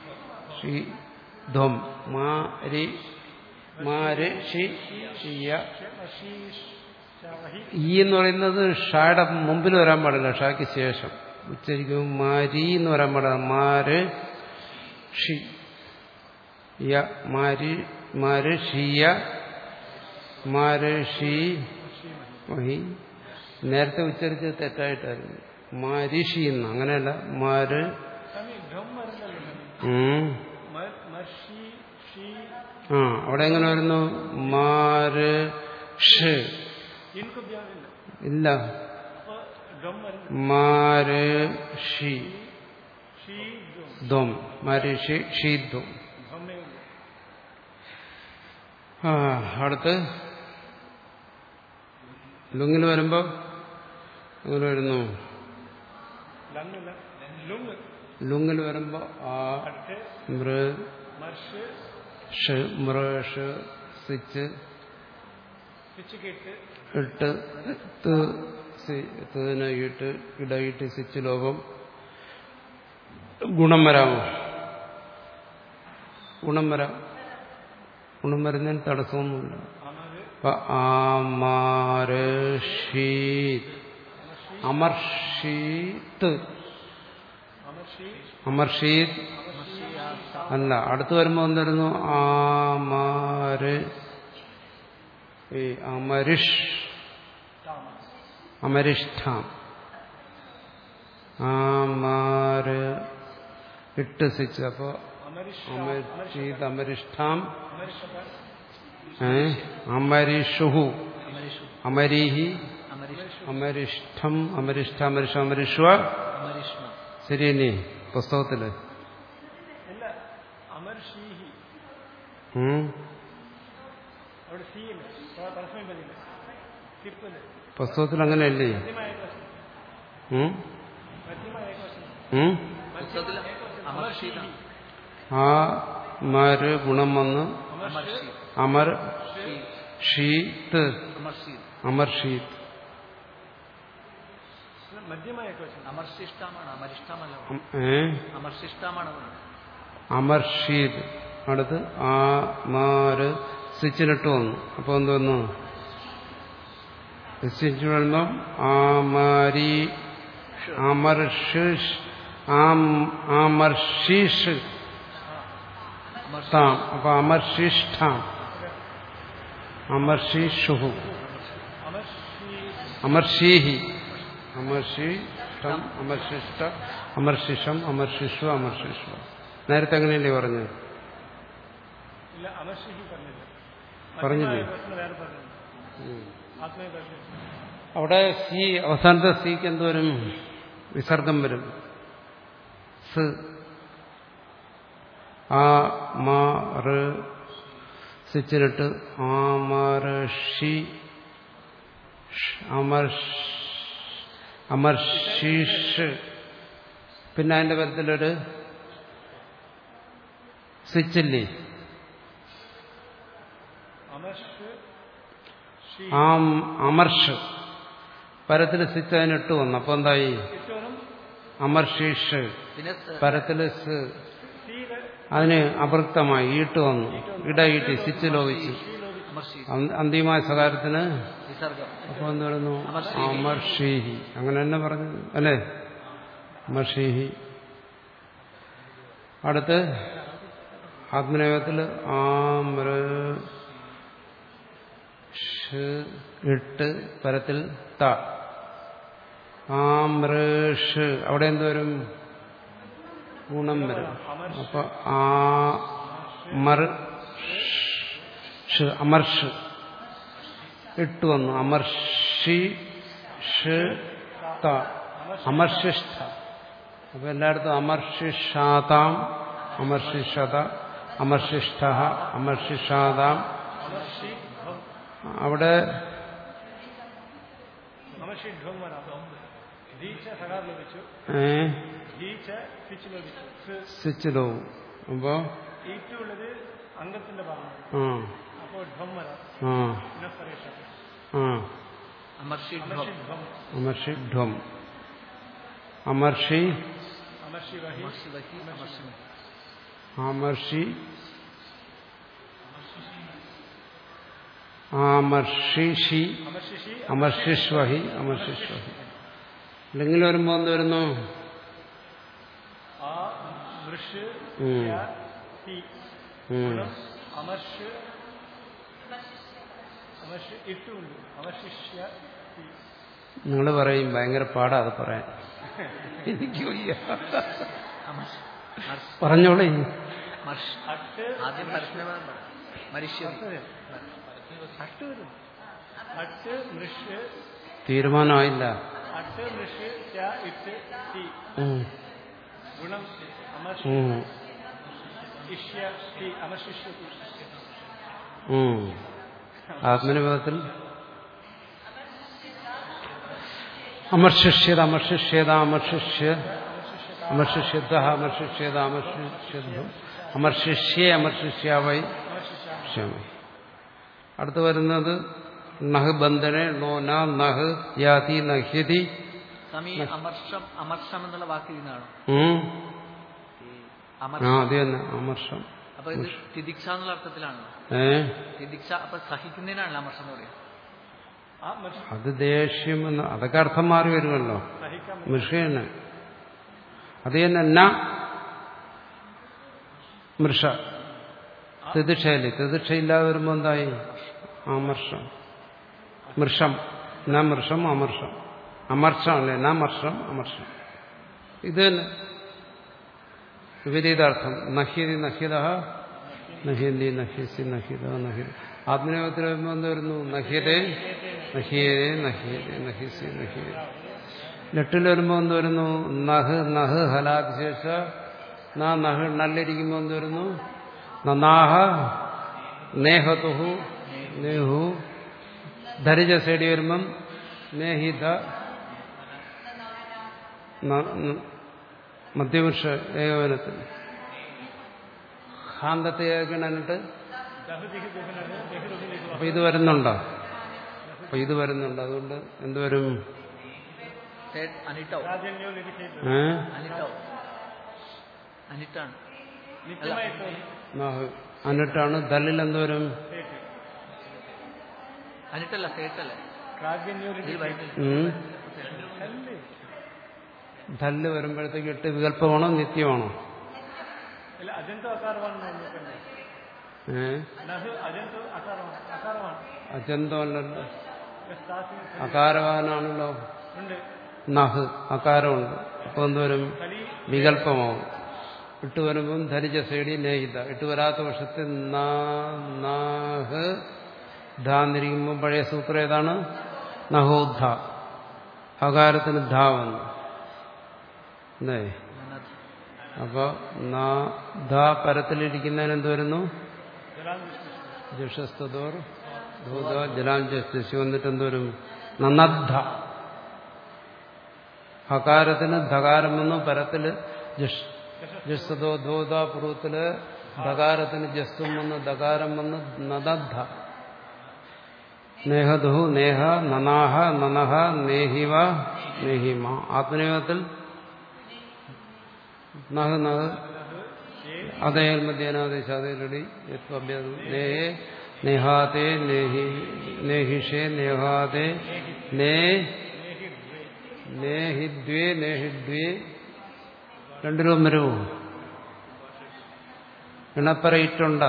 [SPEAKER 2] ധ്വം മാരി മാരുഷി ഷിയ
[SPEAKER 3] മർഷീഷാഹി
[SPEAKER 2] ഈ എന്ന് പറയുന്നത് ഷായുടെ മുമ്പിൽ വരാൻ പാടില്ല ഷായ്ക്ക് ശേഷം ഉച്ചരിക്കും മാരി എന്ന് വരാൻ പാടില്ല മാര് ഷി യ മാരി മാര് ഷിയ മാര് ഷി മഹി നേരത്തെ ഉച്ചരിച്ചത് തെറ്റായിട്ടായിരുന്നു മാരിഷി എന്ന് അങ്ങനെയല്ല മാര്
[SPEAKER 3] സ്വാമി ഘം വരുന്നല്ലോ
[SPEAKER 2] ഉം.
[SPEAKER 3] മർ- മർഷി ഷീ
[SPEAKER 2] ആ അവിടെ എങ്ങനെ വരുന്നു മാര് ഷ്
[SPEAKER 3] ഇൻകു ധ്യാനില്ല
[SPEAKER 2] ഇല്ല
[SPEAKER 3] അപ്പൊ ഘം വരുന്നു
[SPEAKER 2] മാര് ഷി
[SPEAKER 3] ഷീ ഘം
[SPEAKER 2] ധ്വം മരിഷി ഷീധ്വം
[SPEAKER 3] ഘമ്മേ ഉള്ളൂ
[SPEAKER 2] ആ അടുത്ത് ലുങ്ങിൽ വരുമ്പോ അങ്ങനെ വരുന്നു
[SPEAKER 3] ലങ്ങില്ല ലുങ്
[SPEAKER 2] ലുങ്ങിൽ വരുമ്പോ ആ
[SPEAKER 3] അടുത്ത്
[SPEAKER 2] മൃ
[SPEAKER 3] മർഷ്
[SPEAKER 2] ഷ് മൃഷ് സിച്ച്
[SPEAKER 3] പിച്ച് കേട്ട്
[SPEAKER 2] ഇട്ട് ത് സി- ത്തിന് ഇട്ട് ഇടയിട്ട് സിച്ച് ലോകം ഗുണം വരാമോ ഗുണം വരാം ഗുണം വരുന്നതിന് തടസ്സമൊന്നുമില്ല
[SPEAKER 3] അമര്
[SPEAKER 2] അപ്പൊ ആമാരഷീത് അമർഷീത്ത്
[SPEAKER 3] അമർഷി
[SPEAKER 2] അമർഷീത് അല്ല അടുത്ത് വരുമ്പോ എന്തായിരുന്നു ആമാര് ഈ അമരിഷ്
[SPEAKER 3] താമ
[SPEAKER 2] അമരിഷ്ഠാം ആമാര് ഇട്ട് സിച്ച് അപ്പോ
[SPEAKER 3] അമരിഷ്
[SPEAKER 2] അമർഷീത് അമരിഷ്ഠാം
[SPEAKER 3] അമരിഷത
[SPEAKER 2] ഏ അമരിഷുഹു
[SPEAKER 1] അമരിഷു
[SPEAKER 2] അമരീഹി
[SPEAKER 1] അമരിഷു
[SPEAKER 2] അമരിഷ്ഠം അമരിഷ്ഠ അമരിഷ അമരിഷ്വ
[SPEAKER 1] അമരിഷ്മ
[SPEAKER 2] ശരിയല്ലേ പുസ്തകത്തില്
[SPEAKER 3] ഇല്ല അമർഷീഹി
[SPEAKER 2] ഉം.
[SPEAKER 3] അവിടെ സി ഇല്ല പരസ്മയം പതില്ല സ്കിപ്പില്ല
[SPEAKER 2] പുസ്തകത്തിൽ അങ്ങനെയല്ലേ
[SPEAKER 3] മധ്യമായ ഏകവചനം
[SPEAKER 2] ഉം?
[SPEAKER 3] മധ്യമായ ഏകവചനം
[SPEAKER 2] ഉം?
[SPEAKER 1] പുസ്തകത്തിൽ അമർഷീത
[SPEAKER 2] ആ മര് ഗുണം വന്ന്
[SPEAKER 1] അമർഷീ
[SPEAKER 2] അമർ ഷീത്ത്
[SPEAKER 1] അമർഷീ
[SPEAKER 2] അമർഷീത്ത്
[SPEAKER 3] മധ്യമായ ഏകവചനം
[SPEAKER 1] അമർശിഷ്ടമാണ് അമരിഷ്ടമല്ല
[SPEAKER 2] അം- ഏ
[SPEAKER 1] അമർശിഷ്ടമാണ് പറഞ്ഞത്.
[SPEAKER 2] അമർഷീത് അടുത്ത് ആ മാര് സ്വിച്ചിലിട്ട് വന്നു അപ്പൊ എന്ത് വന്നു സ്വിച്ച് വരുമ്പം ആമാരി അമർഷിഷ് ആം- ആമർഷീഷ്
[SPEAKER 1] അമർഷി
[SPEAKER 2] താം അപ്പൊ അമർഷിഷ്ഠാം അമർഷിഷുഹു
[SPEAKER 3] അമർഷി
[SPEAKER 2] അമർഷീഹി അമർഷിഷ്ടം അമർഷിഷ്ട അമർഷിഷം അമർഷിഷു അമർഷിഷു നേരത്തെ എങ്ങനെയല്ലേ പറഞ്ഞത്
[SPEAKER 3] ഇല്ല അമർഷിഹി പറഞ്ഞില്ല
[SPEAKER 2] പറഞ്ഞില്ലേ?
[SPEAKER 3] മധ്യമായ ഏകവചനം വേറെ പറഞ്ഞു
[SPEAKER 2] ഉം.
[SPEAKER 3] ആത്മീയ
[SPEAKER 2] അവിടെ സി അവസാനത്തെ സിക്ക് എന്തോരും വിസർഗം വരും സ് ആ മാ റ് സിച്ചിലിട്ട് ആ മാ റ് ഷി ഷ്, അമർ അമർഷീഷ് പിന്നെ അതിന്റെ പരത്തിലൊരു സ്വിച്ചില്ലേ
[SPEAKER 3] അമർഷ് ഷീ
[SPEAKER 2] ആ അമർഷ് പരത്തിൽ സ്വിച്ച് അതിനിട്ട് വന്നു അപ്പൊ എന്തായി
[SPEAKER 3] ഏറ്റവും
[SPEAKER 2] അമർഷീഷ്
[SPEAKER 1] പിന്നെ സ-
[SPEAKER 2] പരത്തില് സ്
[SPEAKER 3] സീല്
[SPEAKER 2] അതിന് അപൃക്തമായി ഈട്ട് വന്നു ഇട ഈട്ടി സ്വിച്ച് ലോപിച്ചു
[SPEAKER 1] അമർഷി
[SPEAKER 2] അന്ത- അന്തിമമായ സകാരത്തിന്
[SPEAKER 1] വിസർഗം
[SPEAKER 2] അപ്പൊ എന്ത് പറയുന്നു
[SPEAKER 1] അമർഷീഹി.
[SPEAKER 2] അമർഷീഹി അങ്ങനെ തന്നെ പറഞ്ഞു അല്ലേ അമർഷീഹി അടുത്ത് ആത്മനേയത്തില് ആമ്ര ഷ് ഇട്ട് പരത്തിൽ ത ആമ്രഷ് അവിടെ എന്തോരും ഗുണം വരും അപ്പൊ ആ മർ ഷ് അമർഷ് ഇട്ട് വന്നു അമർഷി ഷ് ത അമർഷിഷ്ഠ അപ്പൊ എല്ലായിടത്തും അമർഷിഷാതാം അമർഷിഷത അമർഷിഷ്ഠ അമർഷിഷാതാം
[SPEAKER 3] അമർഷി ധ്വം
[SPEAKER 2] അവിടെ
[SPEAKER 3] അമർഷി ധ്വം വരാം ധീച്ച സകാർ ലഭിച്ചു
[SPEAKER 2] ഏ,
[SPEAKER 3] ധീച്ച പിച്ച് ലഭിച്ചു സ്
[SPEAKER 2] സ്വിച്ച് ലോ അപ്പോ
[SPEAKER 3] ഈറ്റുള്ളത് അംഗത്തിന്റെ ഭാഗം
[SPEAKER 2] ആ
[SPEAKER 3] അപ്പോൾ ധ്വം വരാം
[SPEAKER 2] ആ
[SPEAKER 3] പുനഃപരേഷ
[SPEAKER 2] ആ
[SPEAKER 1] അമർഷി
[SPEAKER 3] അമർഷി ധ്വം
[SPEAKER 2] അമർഷി ധ്വം അമർഷി
[SPEAKER 3] അമർഷി വഹി
[SPEAKER 1] അമർഷി വഹി അമർഷി മഹി.
[SPEAKER 2] ആമർഷി ആമർഷിഷി
[SPEAKER 3] അമർഷിഷി
[SPEAKER 2] അമർഷിഷ്വഹി അമർഷിഷ്വഹി അല്ലെങ്കിൽ വരുമ്പോ എന്ത് വരുന്നു
[SPEAKER 3] ആ മൃഷ്
[SPEAKER 2] ഉം.
[SPEAKER 3] യ, തി
[SPEAKER 2] ഉം.
[SPEAKER 3] ഗുണം അമർഷ് അമർഷ് ഇട്ടുണ്ട് അമർഷിഷ്യ തി
[SPEAKER 2] നിങ്ങൾ പറയും ഭയങ്കര പാടാ അത് പറയാൻ എനിക്ക് വയ്യ
[SPEAKER 1] അമർഷി മർഷ്
[SPEAKER 2] പറഞ്ഞോളേ
[SPEAKER 1] മർഷ്
[SPEAKER 3] അട്ട്
[SPEAKER 1] ആദ്യം പരസ്പരം മരിഷ്യതി
[SPEAKER 3] അട്ട് വരും അട്ട് മൃഷ്
[SPEAKER 2] തീരുമാനമായില്ല
[SPEAKER 3] അട്ട് മൃഷ് യ ഇട്ട് തി
[SPEAKER 2] ഉം.
[SPEAKER 3] ഗുണം അമർഷ്
[SPEAKER 2] ഉം.
[SPEAKER 3] ഇഷ്യ തി അമർഷിഷ്യതി
[SPEAKER 2] ഉം. ആത്മനിപദത്തിൽ അമർഷിഷ്യത അമർഷിഷ്യത അമർഷിഷ്യ അമർഷിഷ്യത അമർഷിഷ്യത അമർഷിഷ്യത അമർഷിഷ്യേ അമർഷിഷ്യാവൈ ക്ഷമ അടുത്ത് വരുന്നത് നഹ് ബന്ധനെ നോ ന നഹ് യാതി നഹ്യതി
[SPEAKER 1] സ്വാമി അമർഷം അമർഷം എന്നുള്ള വാക്ക് ഇതിനാണ്
[SPEAKER 2] ഉം.
[SPEAKER 1] ഈ
[SPEAKER 2] ആ
[SPEAKER 1] അമർഷം
[SPEAKER 2] അത് തന്നെ അമർഷം
[SPEAKER 1] അപ്പൊ ഇത് തിദിക്ഷ എന്നുള്ള അർത്ഥത്തിലാണല്ലോ
[SPEAKER 2] ഏ
[SPEAKER 1] തിദിക്ഷ അപ്പൊ സഹിക്കുന്നതിനാണല്ലോ അമർഷം എന്ന് പറയുക
[SPEAKER 3] ആ മർഷ്
[SPEAKER 2] അത് ദേഷ്യം എന്ന് അതൊക്കെ അർത്ഥം മാറി വരുമല്ലോ
[SPEAKER 3] സഹിക്കാൻ
[SPEAKER 2] മൃഷേന് അത് തന്നെ ന മൃഷ തിദിക്ഷയില്ലേ തിദിക്ഷയില്ലാതെ വരുമ്പോ എന്തായി അമർഷം മൃഷം ന മൃഷം അമർഷം അമർഷം അല്ലേ ന മർഷം അമർഷം ഇത് തന്നെ വിപരീതാർത്ഥം നഹ്യതി നഹ്യത നഹ്യന്തി നഹ്യസി നഹ്യത നഹ്യ ആത്മനിയോഗത്തിൽ വരുമ്പോൾ എന്ത് വരുന്നു നഹ്യതേ നഹ്യേതേ നഹ്യതേ നഹ്യസി നഹ്യത ലെട്ടിൽ വരുമ്പോൾ എന്ത് വരുന്നു നഹ് നഹ് ഹലാതിശേഷ ന നഹ് നല്ലിരിക്കുമ്പോൾ എന്ത് വരുന്നു നനാഹ നേഹതുഹു നേഹു ധരിജ സൈഡി വരുമ്പം നേഹിത മധ്യപുരുഷ ഏകോപനത്തിൽ ഹാന്തത്തെ ഏകണിട്ട്
[SPEAKER 3] ദഹുദിഹി ദഹനത് ദഹിരുഹിലി
[SPEAKER 2] അപ്പൊ ഇത് വരുന്നുണ്ടോ അപ്പൊ ഇത് വരുന്നുണ്ട് അതുകൊണ്ട് എന്തുവരും
[SPEAKER 1] തേർഡ് അനിട്ടോ
[SPEAKER 3] രാജന്യോ ലിഖിതേത്
[SPEAKER 2] ഏ
[SPEAKER 1] അനിട്ടോ അനിട്ടാണ്
[SPEAKER 3] നിത്യമായിട്ട്
[SPEAKER 2] നാഹ് എന്നിട്ടാണ് ദല്ലിൽ എന്തുവരും
[SPEAKER 3] തേറ്റ്
[SPEAKER 1] അനിട്ടല്ല തേട്ടല്ലേ
[SPEAKER 3] രാജന്യോ
[SPEAKER 1] ഇതിൽ
[SPEAKER 3] ലിഖിതേത്
[SPEAKER 1] വൈകിട്ട്
[SPEAKER 2] ഉം.
[SPEAKER 3] അല്ലേ
[SPEAKER 2] ധല്ല് വരുമ്പോഴത്തേക്ക് ഇട്ട് വികല്പമാണോ നിത്യമാണോ
[SPEAKER 3] ಇಲ್ಲ ಅಜಂತು ಅಕಾರವನ್ನು ನೋಡ್ಬೇಕಂದ್ರೆ
[SPEAKER 2] ഏ
[SPEAKER 3] ನಹು ಅಜಂತು ಅಕಾರವಾണ് ಅಕಾರವಾണ്
[SPEAKER 2] അജന്തമല്ലല്ലോ
[SPEAKER 3] സ്ഥാസിന്
[SPEAKER 2] അകാരവാനാണല്ലോ
[SPEAKER 3] ഉണ്ട്
[SPEAKER 2] നഹ് അകാരമുണ്ട് അപ്പൊ എന്തുവരും
[SPEAKER 3] കലി
[SPEAKER 2] വികല്പമാവും ഇട്ട് വരുമ്പം ധരിച്ച സൈഡി നേഹിത ഇട്ട് വരാത്ത പക്ഷത്തിൽ നാഹ് ധാന്നിരിക്കുമ്പം പഴയ സൂത്രം ഏതാണ് നഹോദ്ധ ഹകാരത്തിന് ധ വന്നു അല്ലേ
[SPEAKER 1] നനധ.
[SPEAKER 2] അപ്പൊ ധ പരത്തിലിരിക്കുന്നതിന് എന്ത് വരുന്നു ജഷസ്തോർ ഭൂത ജലാഞ്ജസ്തി വന്നിട്ട് എന്തോരും നന്നദ്ധ ഹകാരത്തിന് ധകാരം വന്നു പരത്തില് ജഷ് ജസ്തോ ധോത പൂർവത്തില് ധകാരത്തിന് ജസ്തും വന്ന് ധകാരം വന്ന് നദദ്ധ നേഹദുഹു നേഹ നനാഹ നനഹ നേഹിവ നേഹിമ ആത്മനിയോഗത്തിൽ നഹ നഹ് അതേൽ മധ്യാനാദേശാദേലടി യത്വഭ്യതം നേഹേ നേഹാതേ നേഹി നേഹിഷേ നേഹാതേ നേ നേഹിദ്വേ നേഹിദ്വേ രണ്ടിലും വരുമോ ഇണപ്പറയിട്ടുണ്ടോ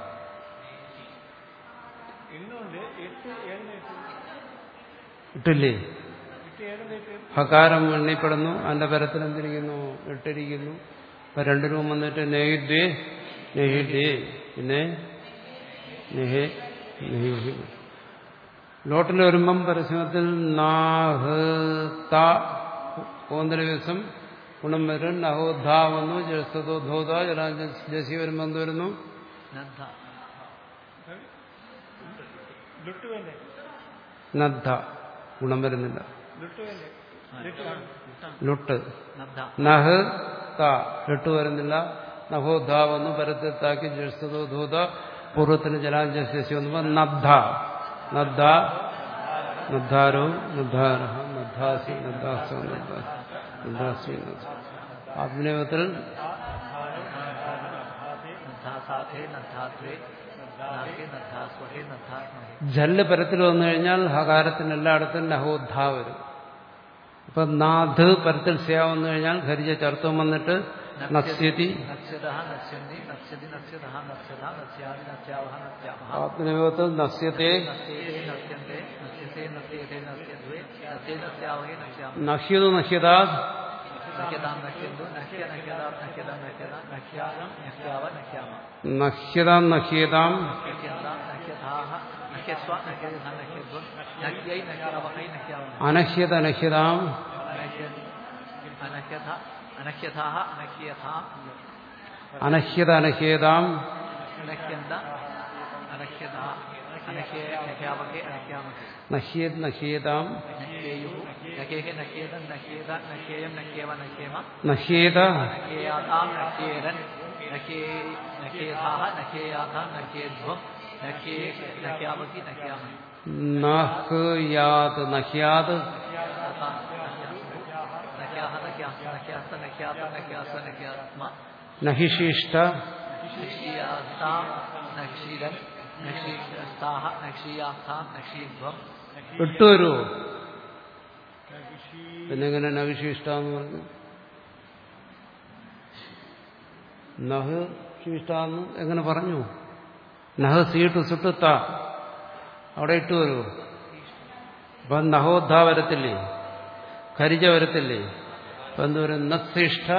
[SPEAKER 3] ಇನ್ನೊಂದು ಎಟ್ಟು ಏಳನೇಟು
[SPEAKER 2] ഇട്ടില്ലേ
[SPEAKER 3] ಎಟ್ಟು ಏಳನೇಟು
[SPEAKER 2] ഹകാരം എണ്ണിപ്പെടുന്നു അതിന്റെ പരത്തിൽ എന്തിരിക്കുന്നു ഇട്ടിരിക്കുന്നു അപ്പൊ രണ്ടു രൂപം വന്നിട്ട് നെയ്ദ്വേ നെഹിദ്വേ പിന്നെ നെഹേ നെഹി ലോട്ടിൽ വരുമ്പം പരസ്യത്തിൽ നാഹ് ത ഓന്തര ദിവസം ഗുണം വരും നഹോ ധ വന്നു ജസ്തോ ധോത ജസി വരുമ്പോ എന്ത് വരുന്നു
[SPEAKER 1] നദ്ധ.
[SPEAKER 3] ലുട്ടുവല്ലേ
[SPEAKER 2] നദ്ധ ഗുണം വരുന്നില്ല
[SPEAKER 3] ലുട്ടുവല്ലേ
[SPEAKER 1] ആ, ഇട്ടാണ്. ഇട്ടാണ്.
[SPEAKER 2] ലുട്ട്
[SPEAKER 1] നദ്ധ.
[SPEAKER 2] നഹ് ത എട്ട് വരുന്നില്ല നഹോ ധ വന്നു പരത്താക്കി ജസ്തോ ധൂത പൂർവ്വത്തിന് ജലാഞ്ജസ്യ വന്നപ്പോ നദ്ധ നദ്ധ നദ്ധാരോ നദ്ധാര നദ്ധാസി നദ്ധാസോ നദ്ധാസി ആത്മനിയോഗത്തിൽ
[SPEAKER 1] നദ്ധാസാധേ നദ്ധാത്വേ നദ്ധാകേ നദ്ധാസ്വഹേ നദ്ധാസ്മഹേ.
[SPEAKER 2] ജല്ല് പരത്തിൽ വന്നു കഴിഞ്ഞാൽ ഹകാരത്തിന് എല്ലായിടത്തും നഹോദ്ധ വരും അപ്പൊ നാഥ് പരത്തിൽ സ്യാ വന്നു കഴിഞ്ഞാൽ ഖരിജ ചർത്തം വന്നിട്ട് നസ്യതി
[SPEAKER 1] നസ്യതഃ നസ്യന്തി നസ്യതി നസ്യതഃ നസ്യത നസ്യാമി നസ്യാവഹ നസ്യാമഹ
[SPEAKER 2] ആത്മനിയോഗത്തിൽ നസ്യത്തെ
[SPEAKER 1] നസ്യേതേ നസ്യന്തേ നസ്യസേ നസ്യേതേ നസ്യദ്വേ നസ്യേ നസ്യാവഹേ നസ്യാമ
[SPEAKER 2] നഹ്യതു നഹ്യതാ
[SPEAKER 1] നഹ്യതാം നഹ്യന്തു നഹ്യ നഹ്യതാം നഹ്യതാം നഹ്യത നഹ്യാനം നഹ്യാവ നഹ്യാമ
[SPEAKER 2] നഹ്യതാം നഹ്യതാം
[SPEAKER 1] നഹ്യന്താം നഹ്യഥാഹ നഹ്യസ്വ നഹ്യതഥ നഹ്യദ്വം നഹ്യൈ നഹ്യാവഹൈ നഹ്യാമ
[SPEAKER 2] അനഹ്യത അനഹ്യതാം
[SPEAKER 1] അനഹ്യഥ അനഹ്യഥാഹ അനഹ്യഥാം
[SPEAKER 2] അനഹ്യത അനഹ്യതാം
[SPEAKER 1] അനഹ്യന്ത അനഹ്യഥ അനഹ്യേ നഹ്യാവഹേ അനഹ്യാമഹേ
[SPEAKER 2] നഹ്യത് നഹ്യതാം
[SPEAKER 1] നഹ്യേയുः നഹ്യേഹ നഹ്യേതൻ നഹ്യേത നഹ്യേയം നഹ്യേവ നഹ്യേമ
[SPEAKER 2] നഹ്യേത
[SPEAKER 1] നഹ്യേയാതാം നഹ്യേരൻ നഹ്യേ നഹ്യേഥാഹ നഹ്യേയാഥാം നഹ്യേധ്വം നഹ്യേ നഹ്യാവഹി നഹ്യാമഹി
[SPEAKER 2] നഹ്യാത് നഹ്യാത്
[SPEAKER 1] തഥാ നഹ്യാഹ നഹ്യാഹ നഹ്യാസ്ത നഹ്യാത നഹ്യാസ നഹ്യാത്മ
[SPEAKER 2] നഹിശിഷ്ട
[SPEAKER 1] നക്ഷീയാസ്താം നക്ഷീരൻ നക്ഷീസ്താഹ നക്ഷീയാസ്ഥാം നക്ഷീധ്വം
[SPEAKER 2] വിട്ടുവരുമോ പിന്നെങ്ങനെ നഹിശിഷ്ട എന്ന് പറഞ്ഞു നഹ് ശിഷ്ടാന്ന് എങ്ങനെ പറഞ്ഞു നഹ് സീട്ട് സുട്ടുത്ത അവിടെ ഇട്ട് വരുമോ അപ്പൊ നഹോദ്ധ വരത്തില്ലേ ഖരിജ വരത്തില്ലേ അപ്പൊ എന്ത് വരും നശിഷ്ട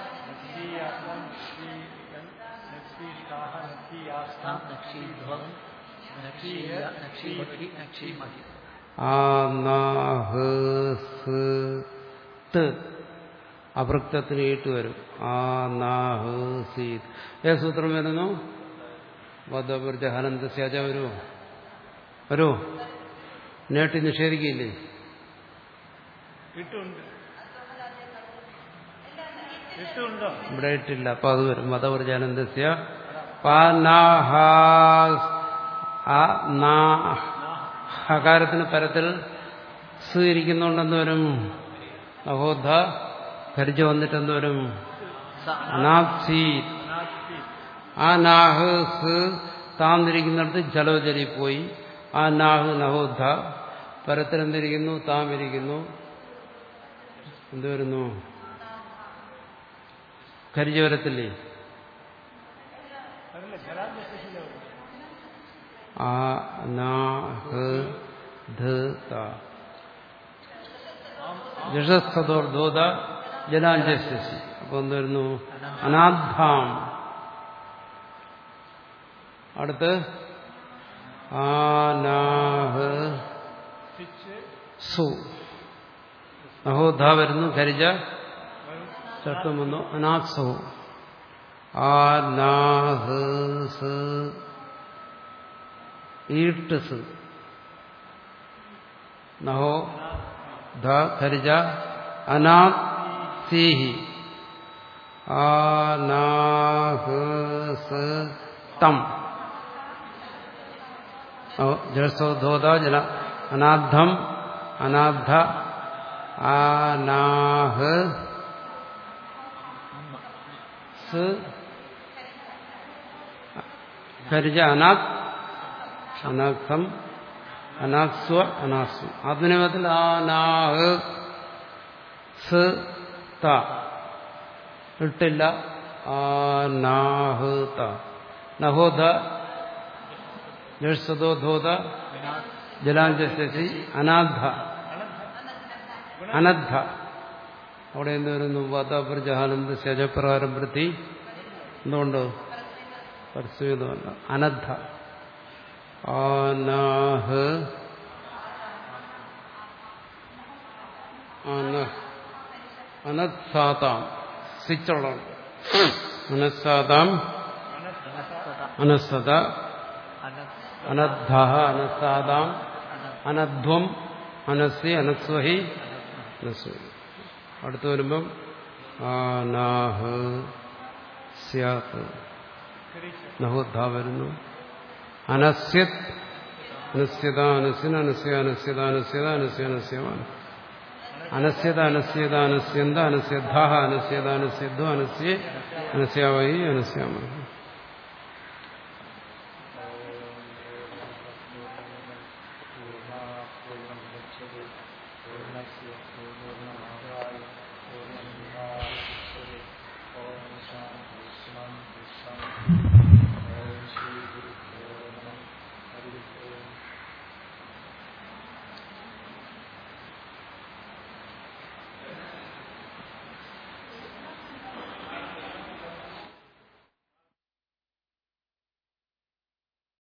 [SPEAKER 1] ആസ്ഥാം നക്ഷീധ്വം നക്ഷീയ നക്ഷീഭി നക്ഷീമഹി
[SPEAKER 2] ആ നാഹ് സ് ത് അഭൃക്തത്തിന് ഈട്ട് വരും ആ നാഹ് സീത് ഏ സൂത്രം വരുന്നു വധപുരജ ഹനന്ത സ്യാജ വരുമോ വരുമോ നേട്ടി നിഷേധിക്കില്ലേ
[SPEAKER 3] ഇട്ടുണ്ട് ഇട്ടുണ്ടോ
[SPEAKER 2] ഇവിടെ ഇട്ടില്ല അപ്പൊ അത് വരും വധപുരജാനന്ദസ്യ ഹകാരത്തിന് പരത്തിൽ സ് ഇരിക്കുന്നുണ്ടെന്ന് വരും അഹോധ ഖരിജ വന്നിട്ട് എന്ത് വരും
[SPEAKER 1] സ
[SPEAKER 2] നാപ്സി ആ നാഹ് സ് താന്നിരിക്കുന്നിടത്ത് ജലോജലി പോയി ആ നാഹ് നഹോദ്ധ പരത്തിലെന്തിരിക്കുന്നു താം ഇരിക്കുന്നു എന്ത് വരുന്നു ഖരിജ വരത്തില്ലേ
[SPEAKER 3] അതല്ല ജലാന്റെ സ്റ്റേഷനിലെ
[SPEAKER 2] ആ നാഹ് ധ ത ജഷസ്തോർധോത ജലാഞ്ജസ്യസി അപ്പൊ എന്ത് വരുന്നു അനാദ്ധാം അടുത്ത് ആനാഹ്
[SPEAKER 3] സ്റ്റിച്ച്
[SPEAKER 2] സു നഹോധ വരുന്നു ഖരിജ ചട്ടം വന്നു അനാത്സു ആ നാഹ് സ് ഈട്ട് സ് നഹോ ധ ഖരിജ അനാത് സീഹി ആ നാഹ് സ് തം ജലസോധോധ ജല അനാദ്ധം അനാദ്ധ ആനാഹ് സ് ഖരിജ അനാഥ് അനാഥം അനാസ്വ അനാസ്വ ആത്മനിയമത്തിൽ ആനാഹ് സ് ത ഇട്ടില്ല ആനാഹ് ത നഹോധ ജഴ്സതോധോധ ജലാഞ്ചി അനാഥ അനദ്ധ അവിടെ എന്ത് വരുന്നു വാതാപുരജഹാനന്ദ ശജപ്രകാരം വൃത്തി എന്തുകൊണ്ട് പരസ്യമല്ല അനദ്ധ ആനാഹ് അനത്സാതാം സിച്ചോളം അനസ്സാതാം അനസ്സത അനദ്ധ അനസ്സാതാം അനധ്വം അനസ്സി അനസ്വഹി അനസ്വഹി അടുത്ത് വരുമ്പം ആനാഹ് സ്യാത്ത് നഹോദ്ധ വരുന്നു അനസ്യത് അനസ്യത അനസ്യന അനസ്യ അനസ്യത അനസ്യത അനസ്യ അനസ്യമാണ് അനസ്യത അനസ്യത അനസ്യന്ത അനസ്യദ്ധ അനസ്യത അനസ്യദ്ധ അനസ്യ അനസ്യാവൈ അനസ്യാമ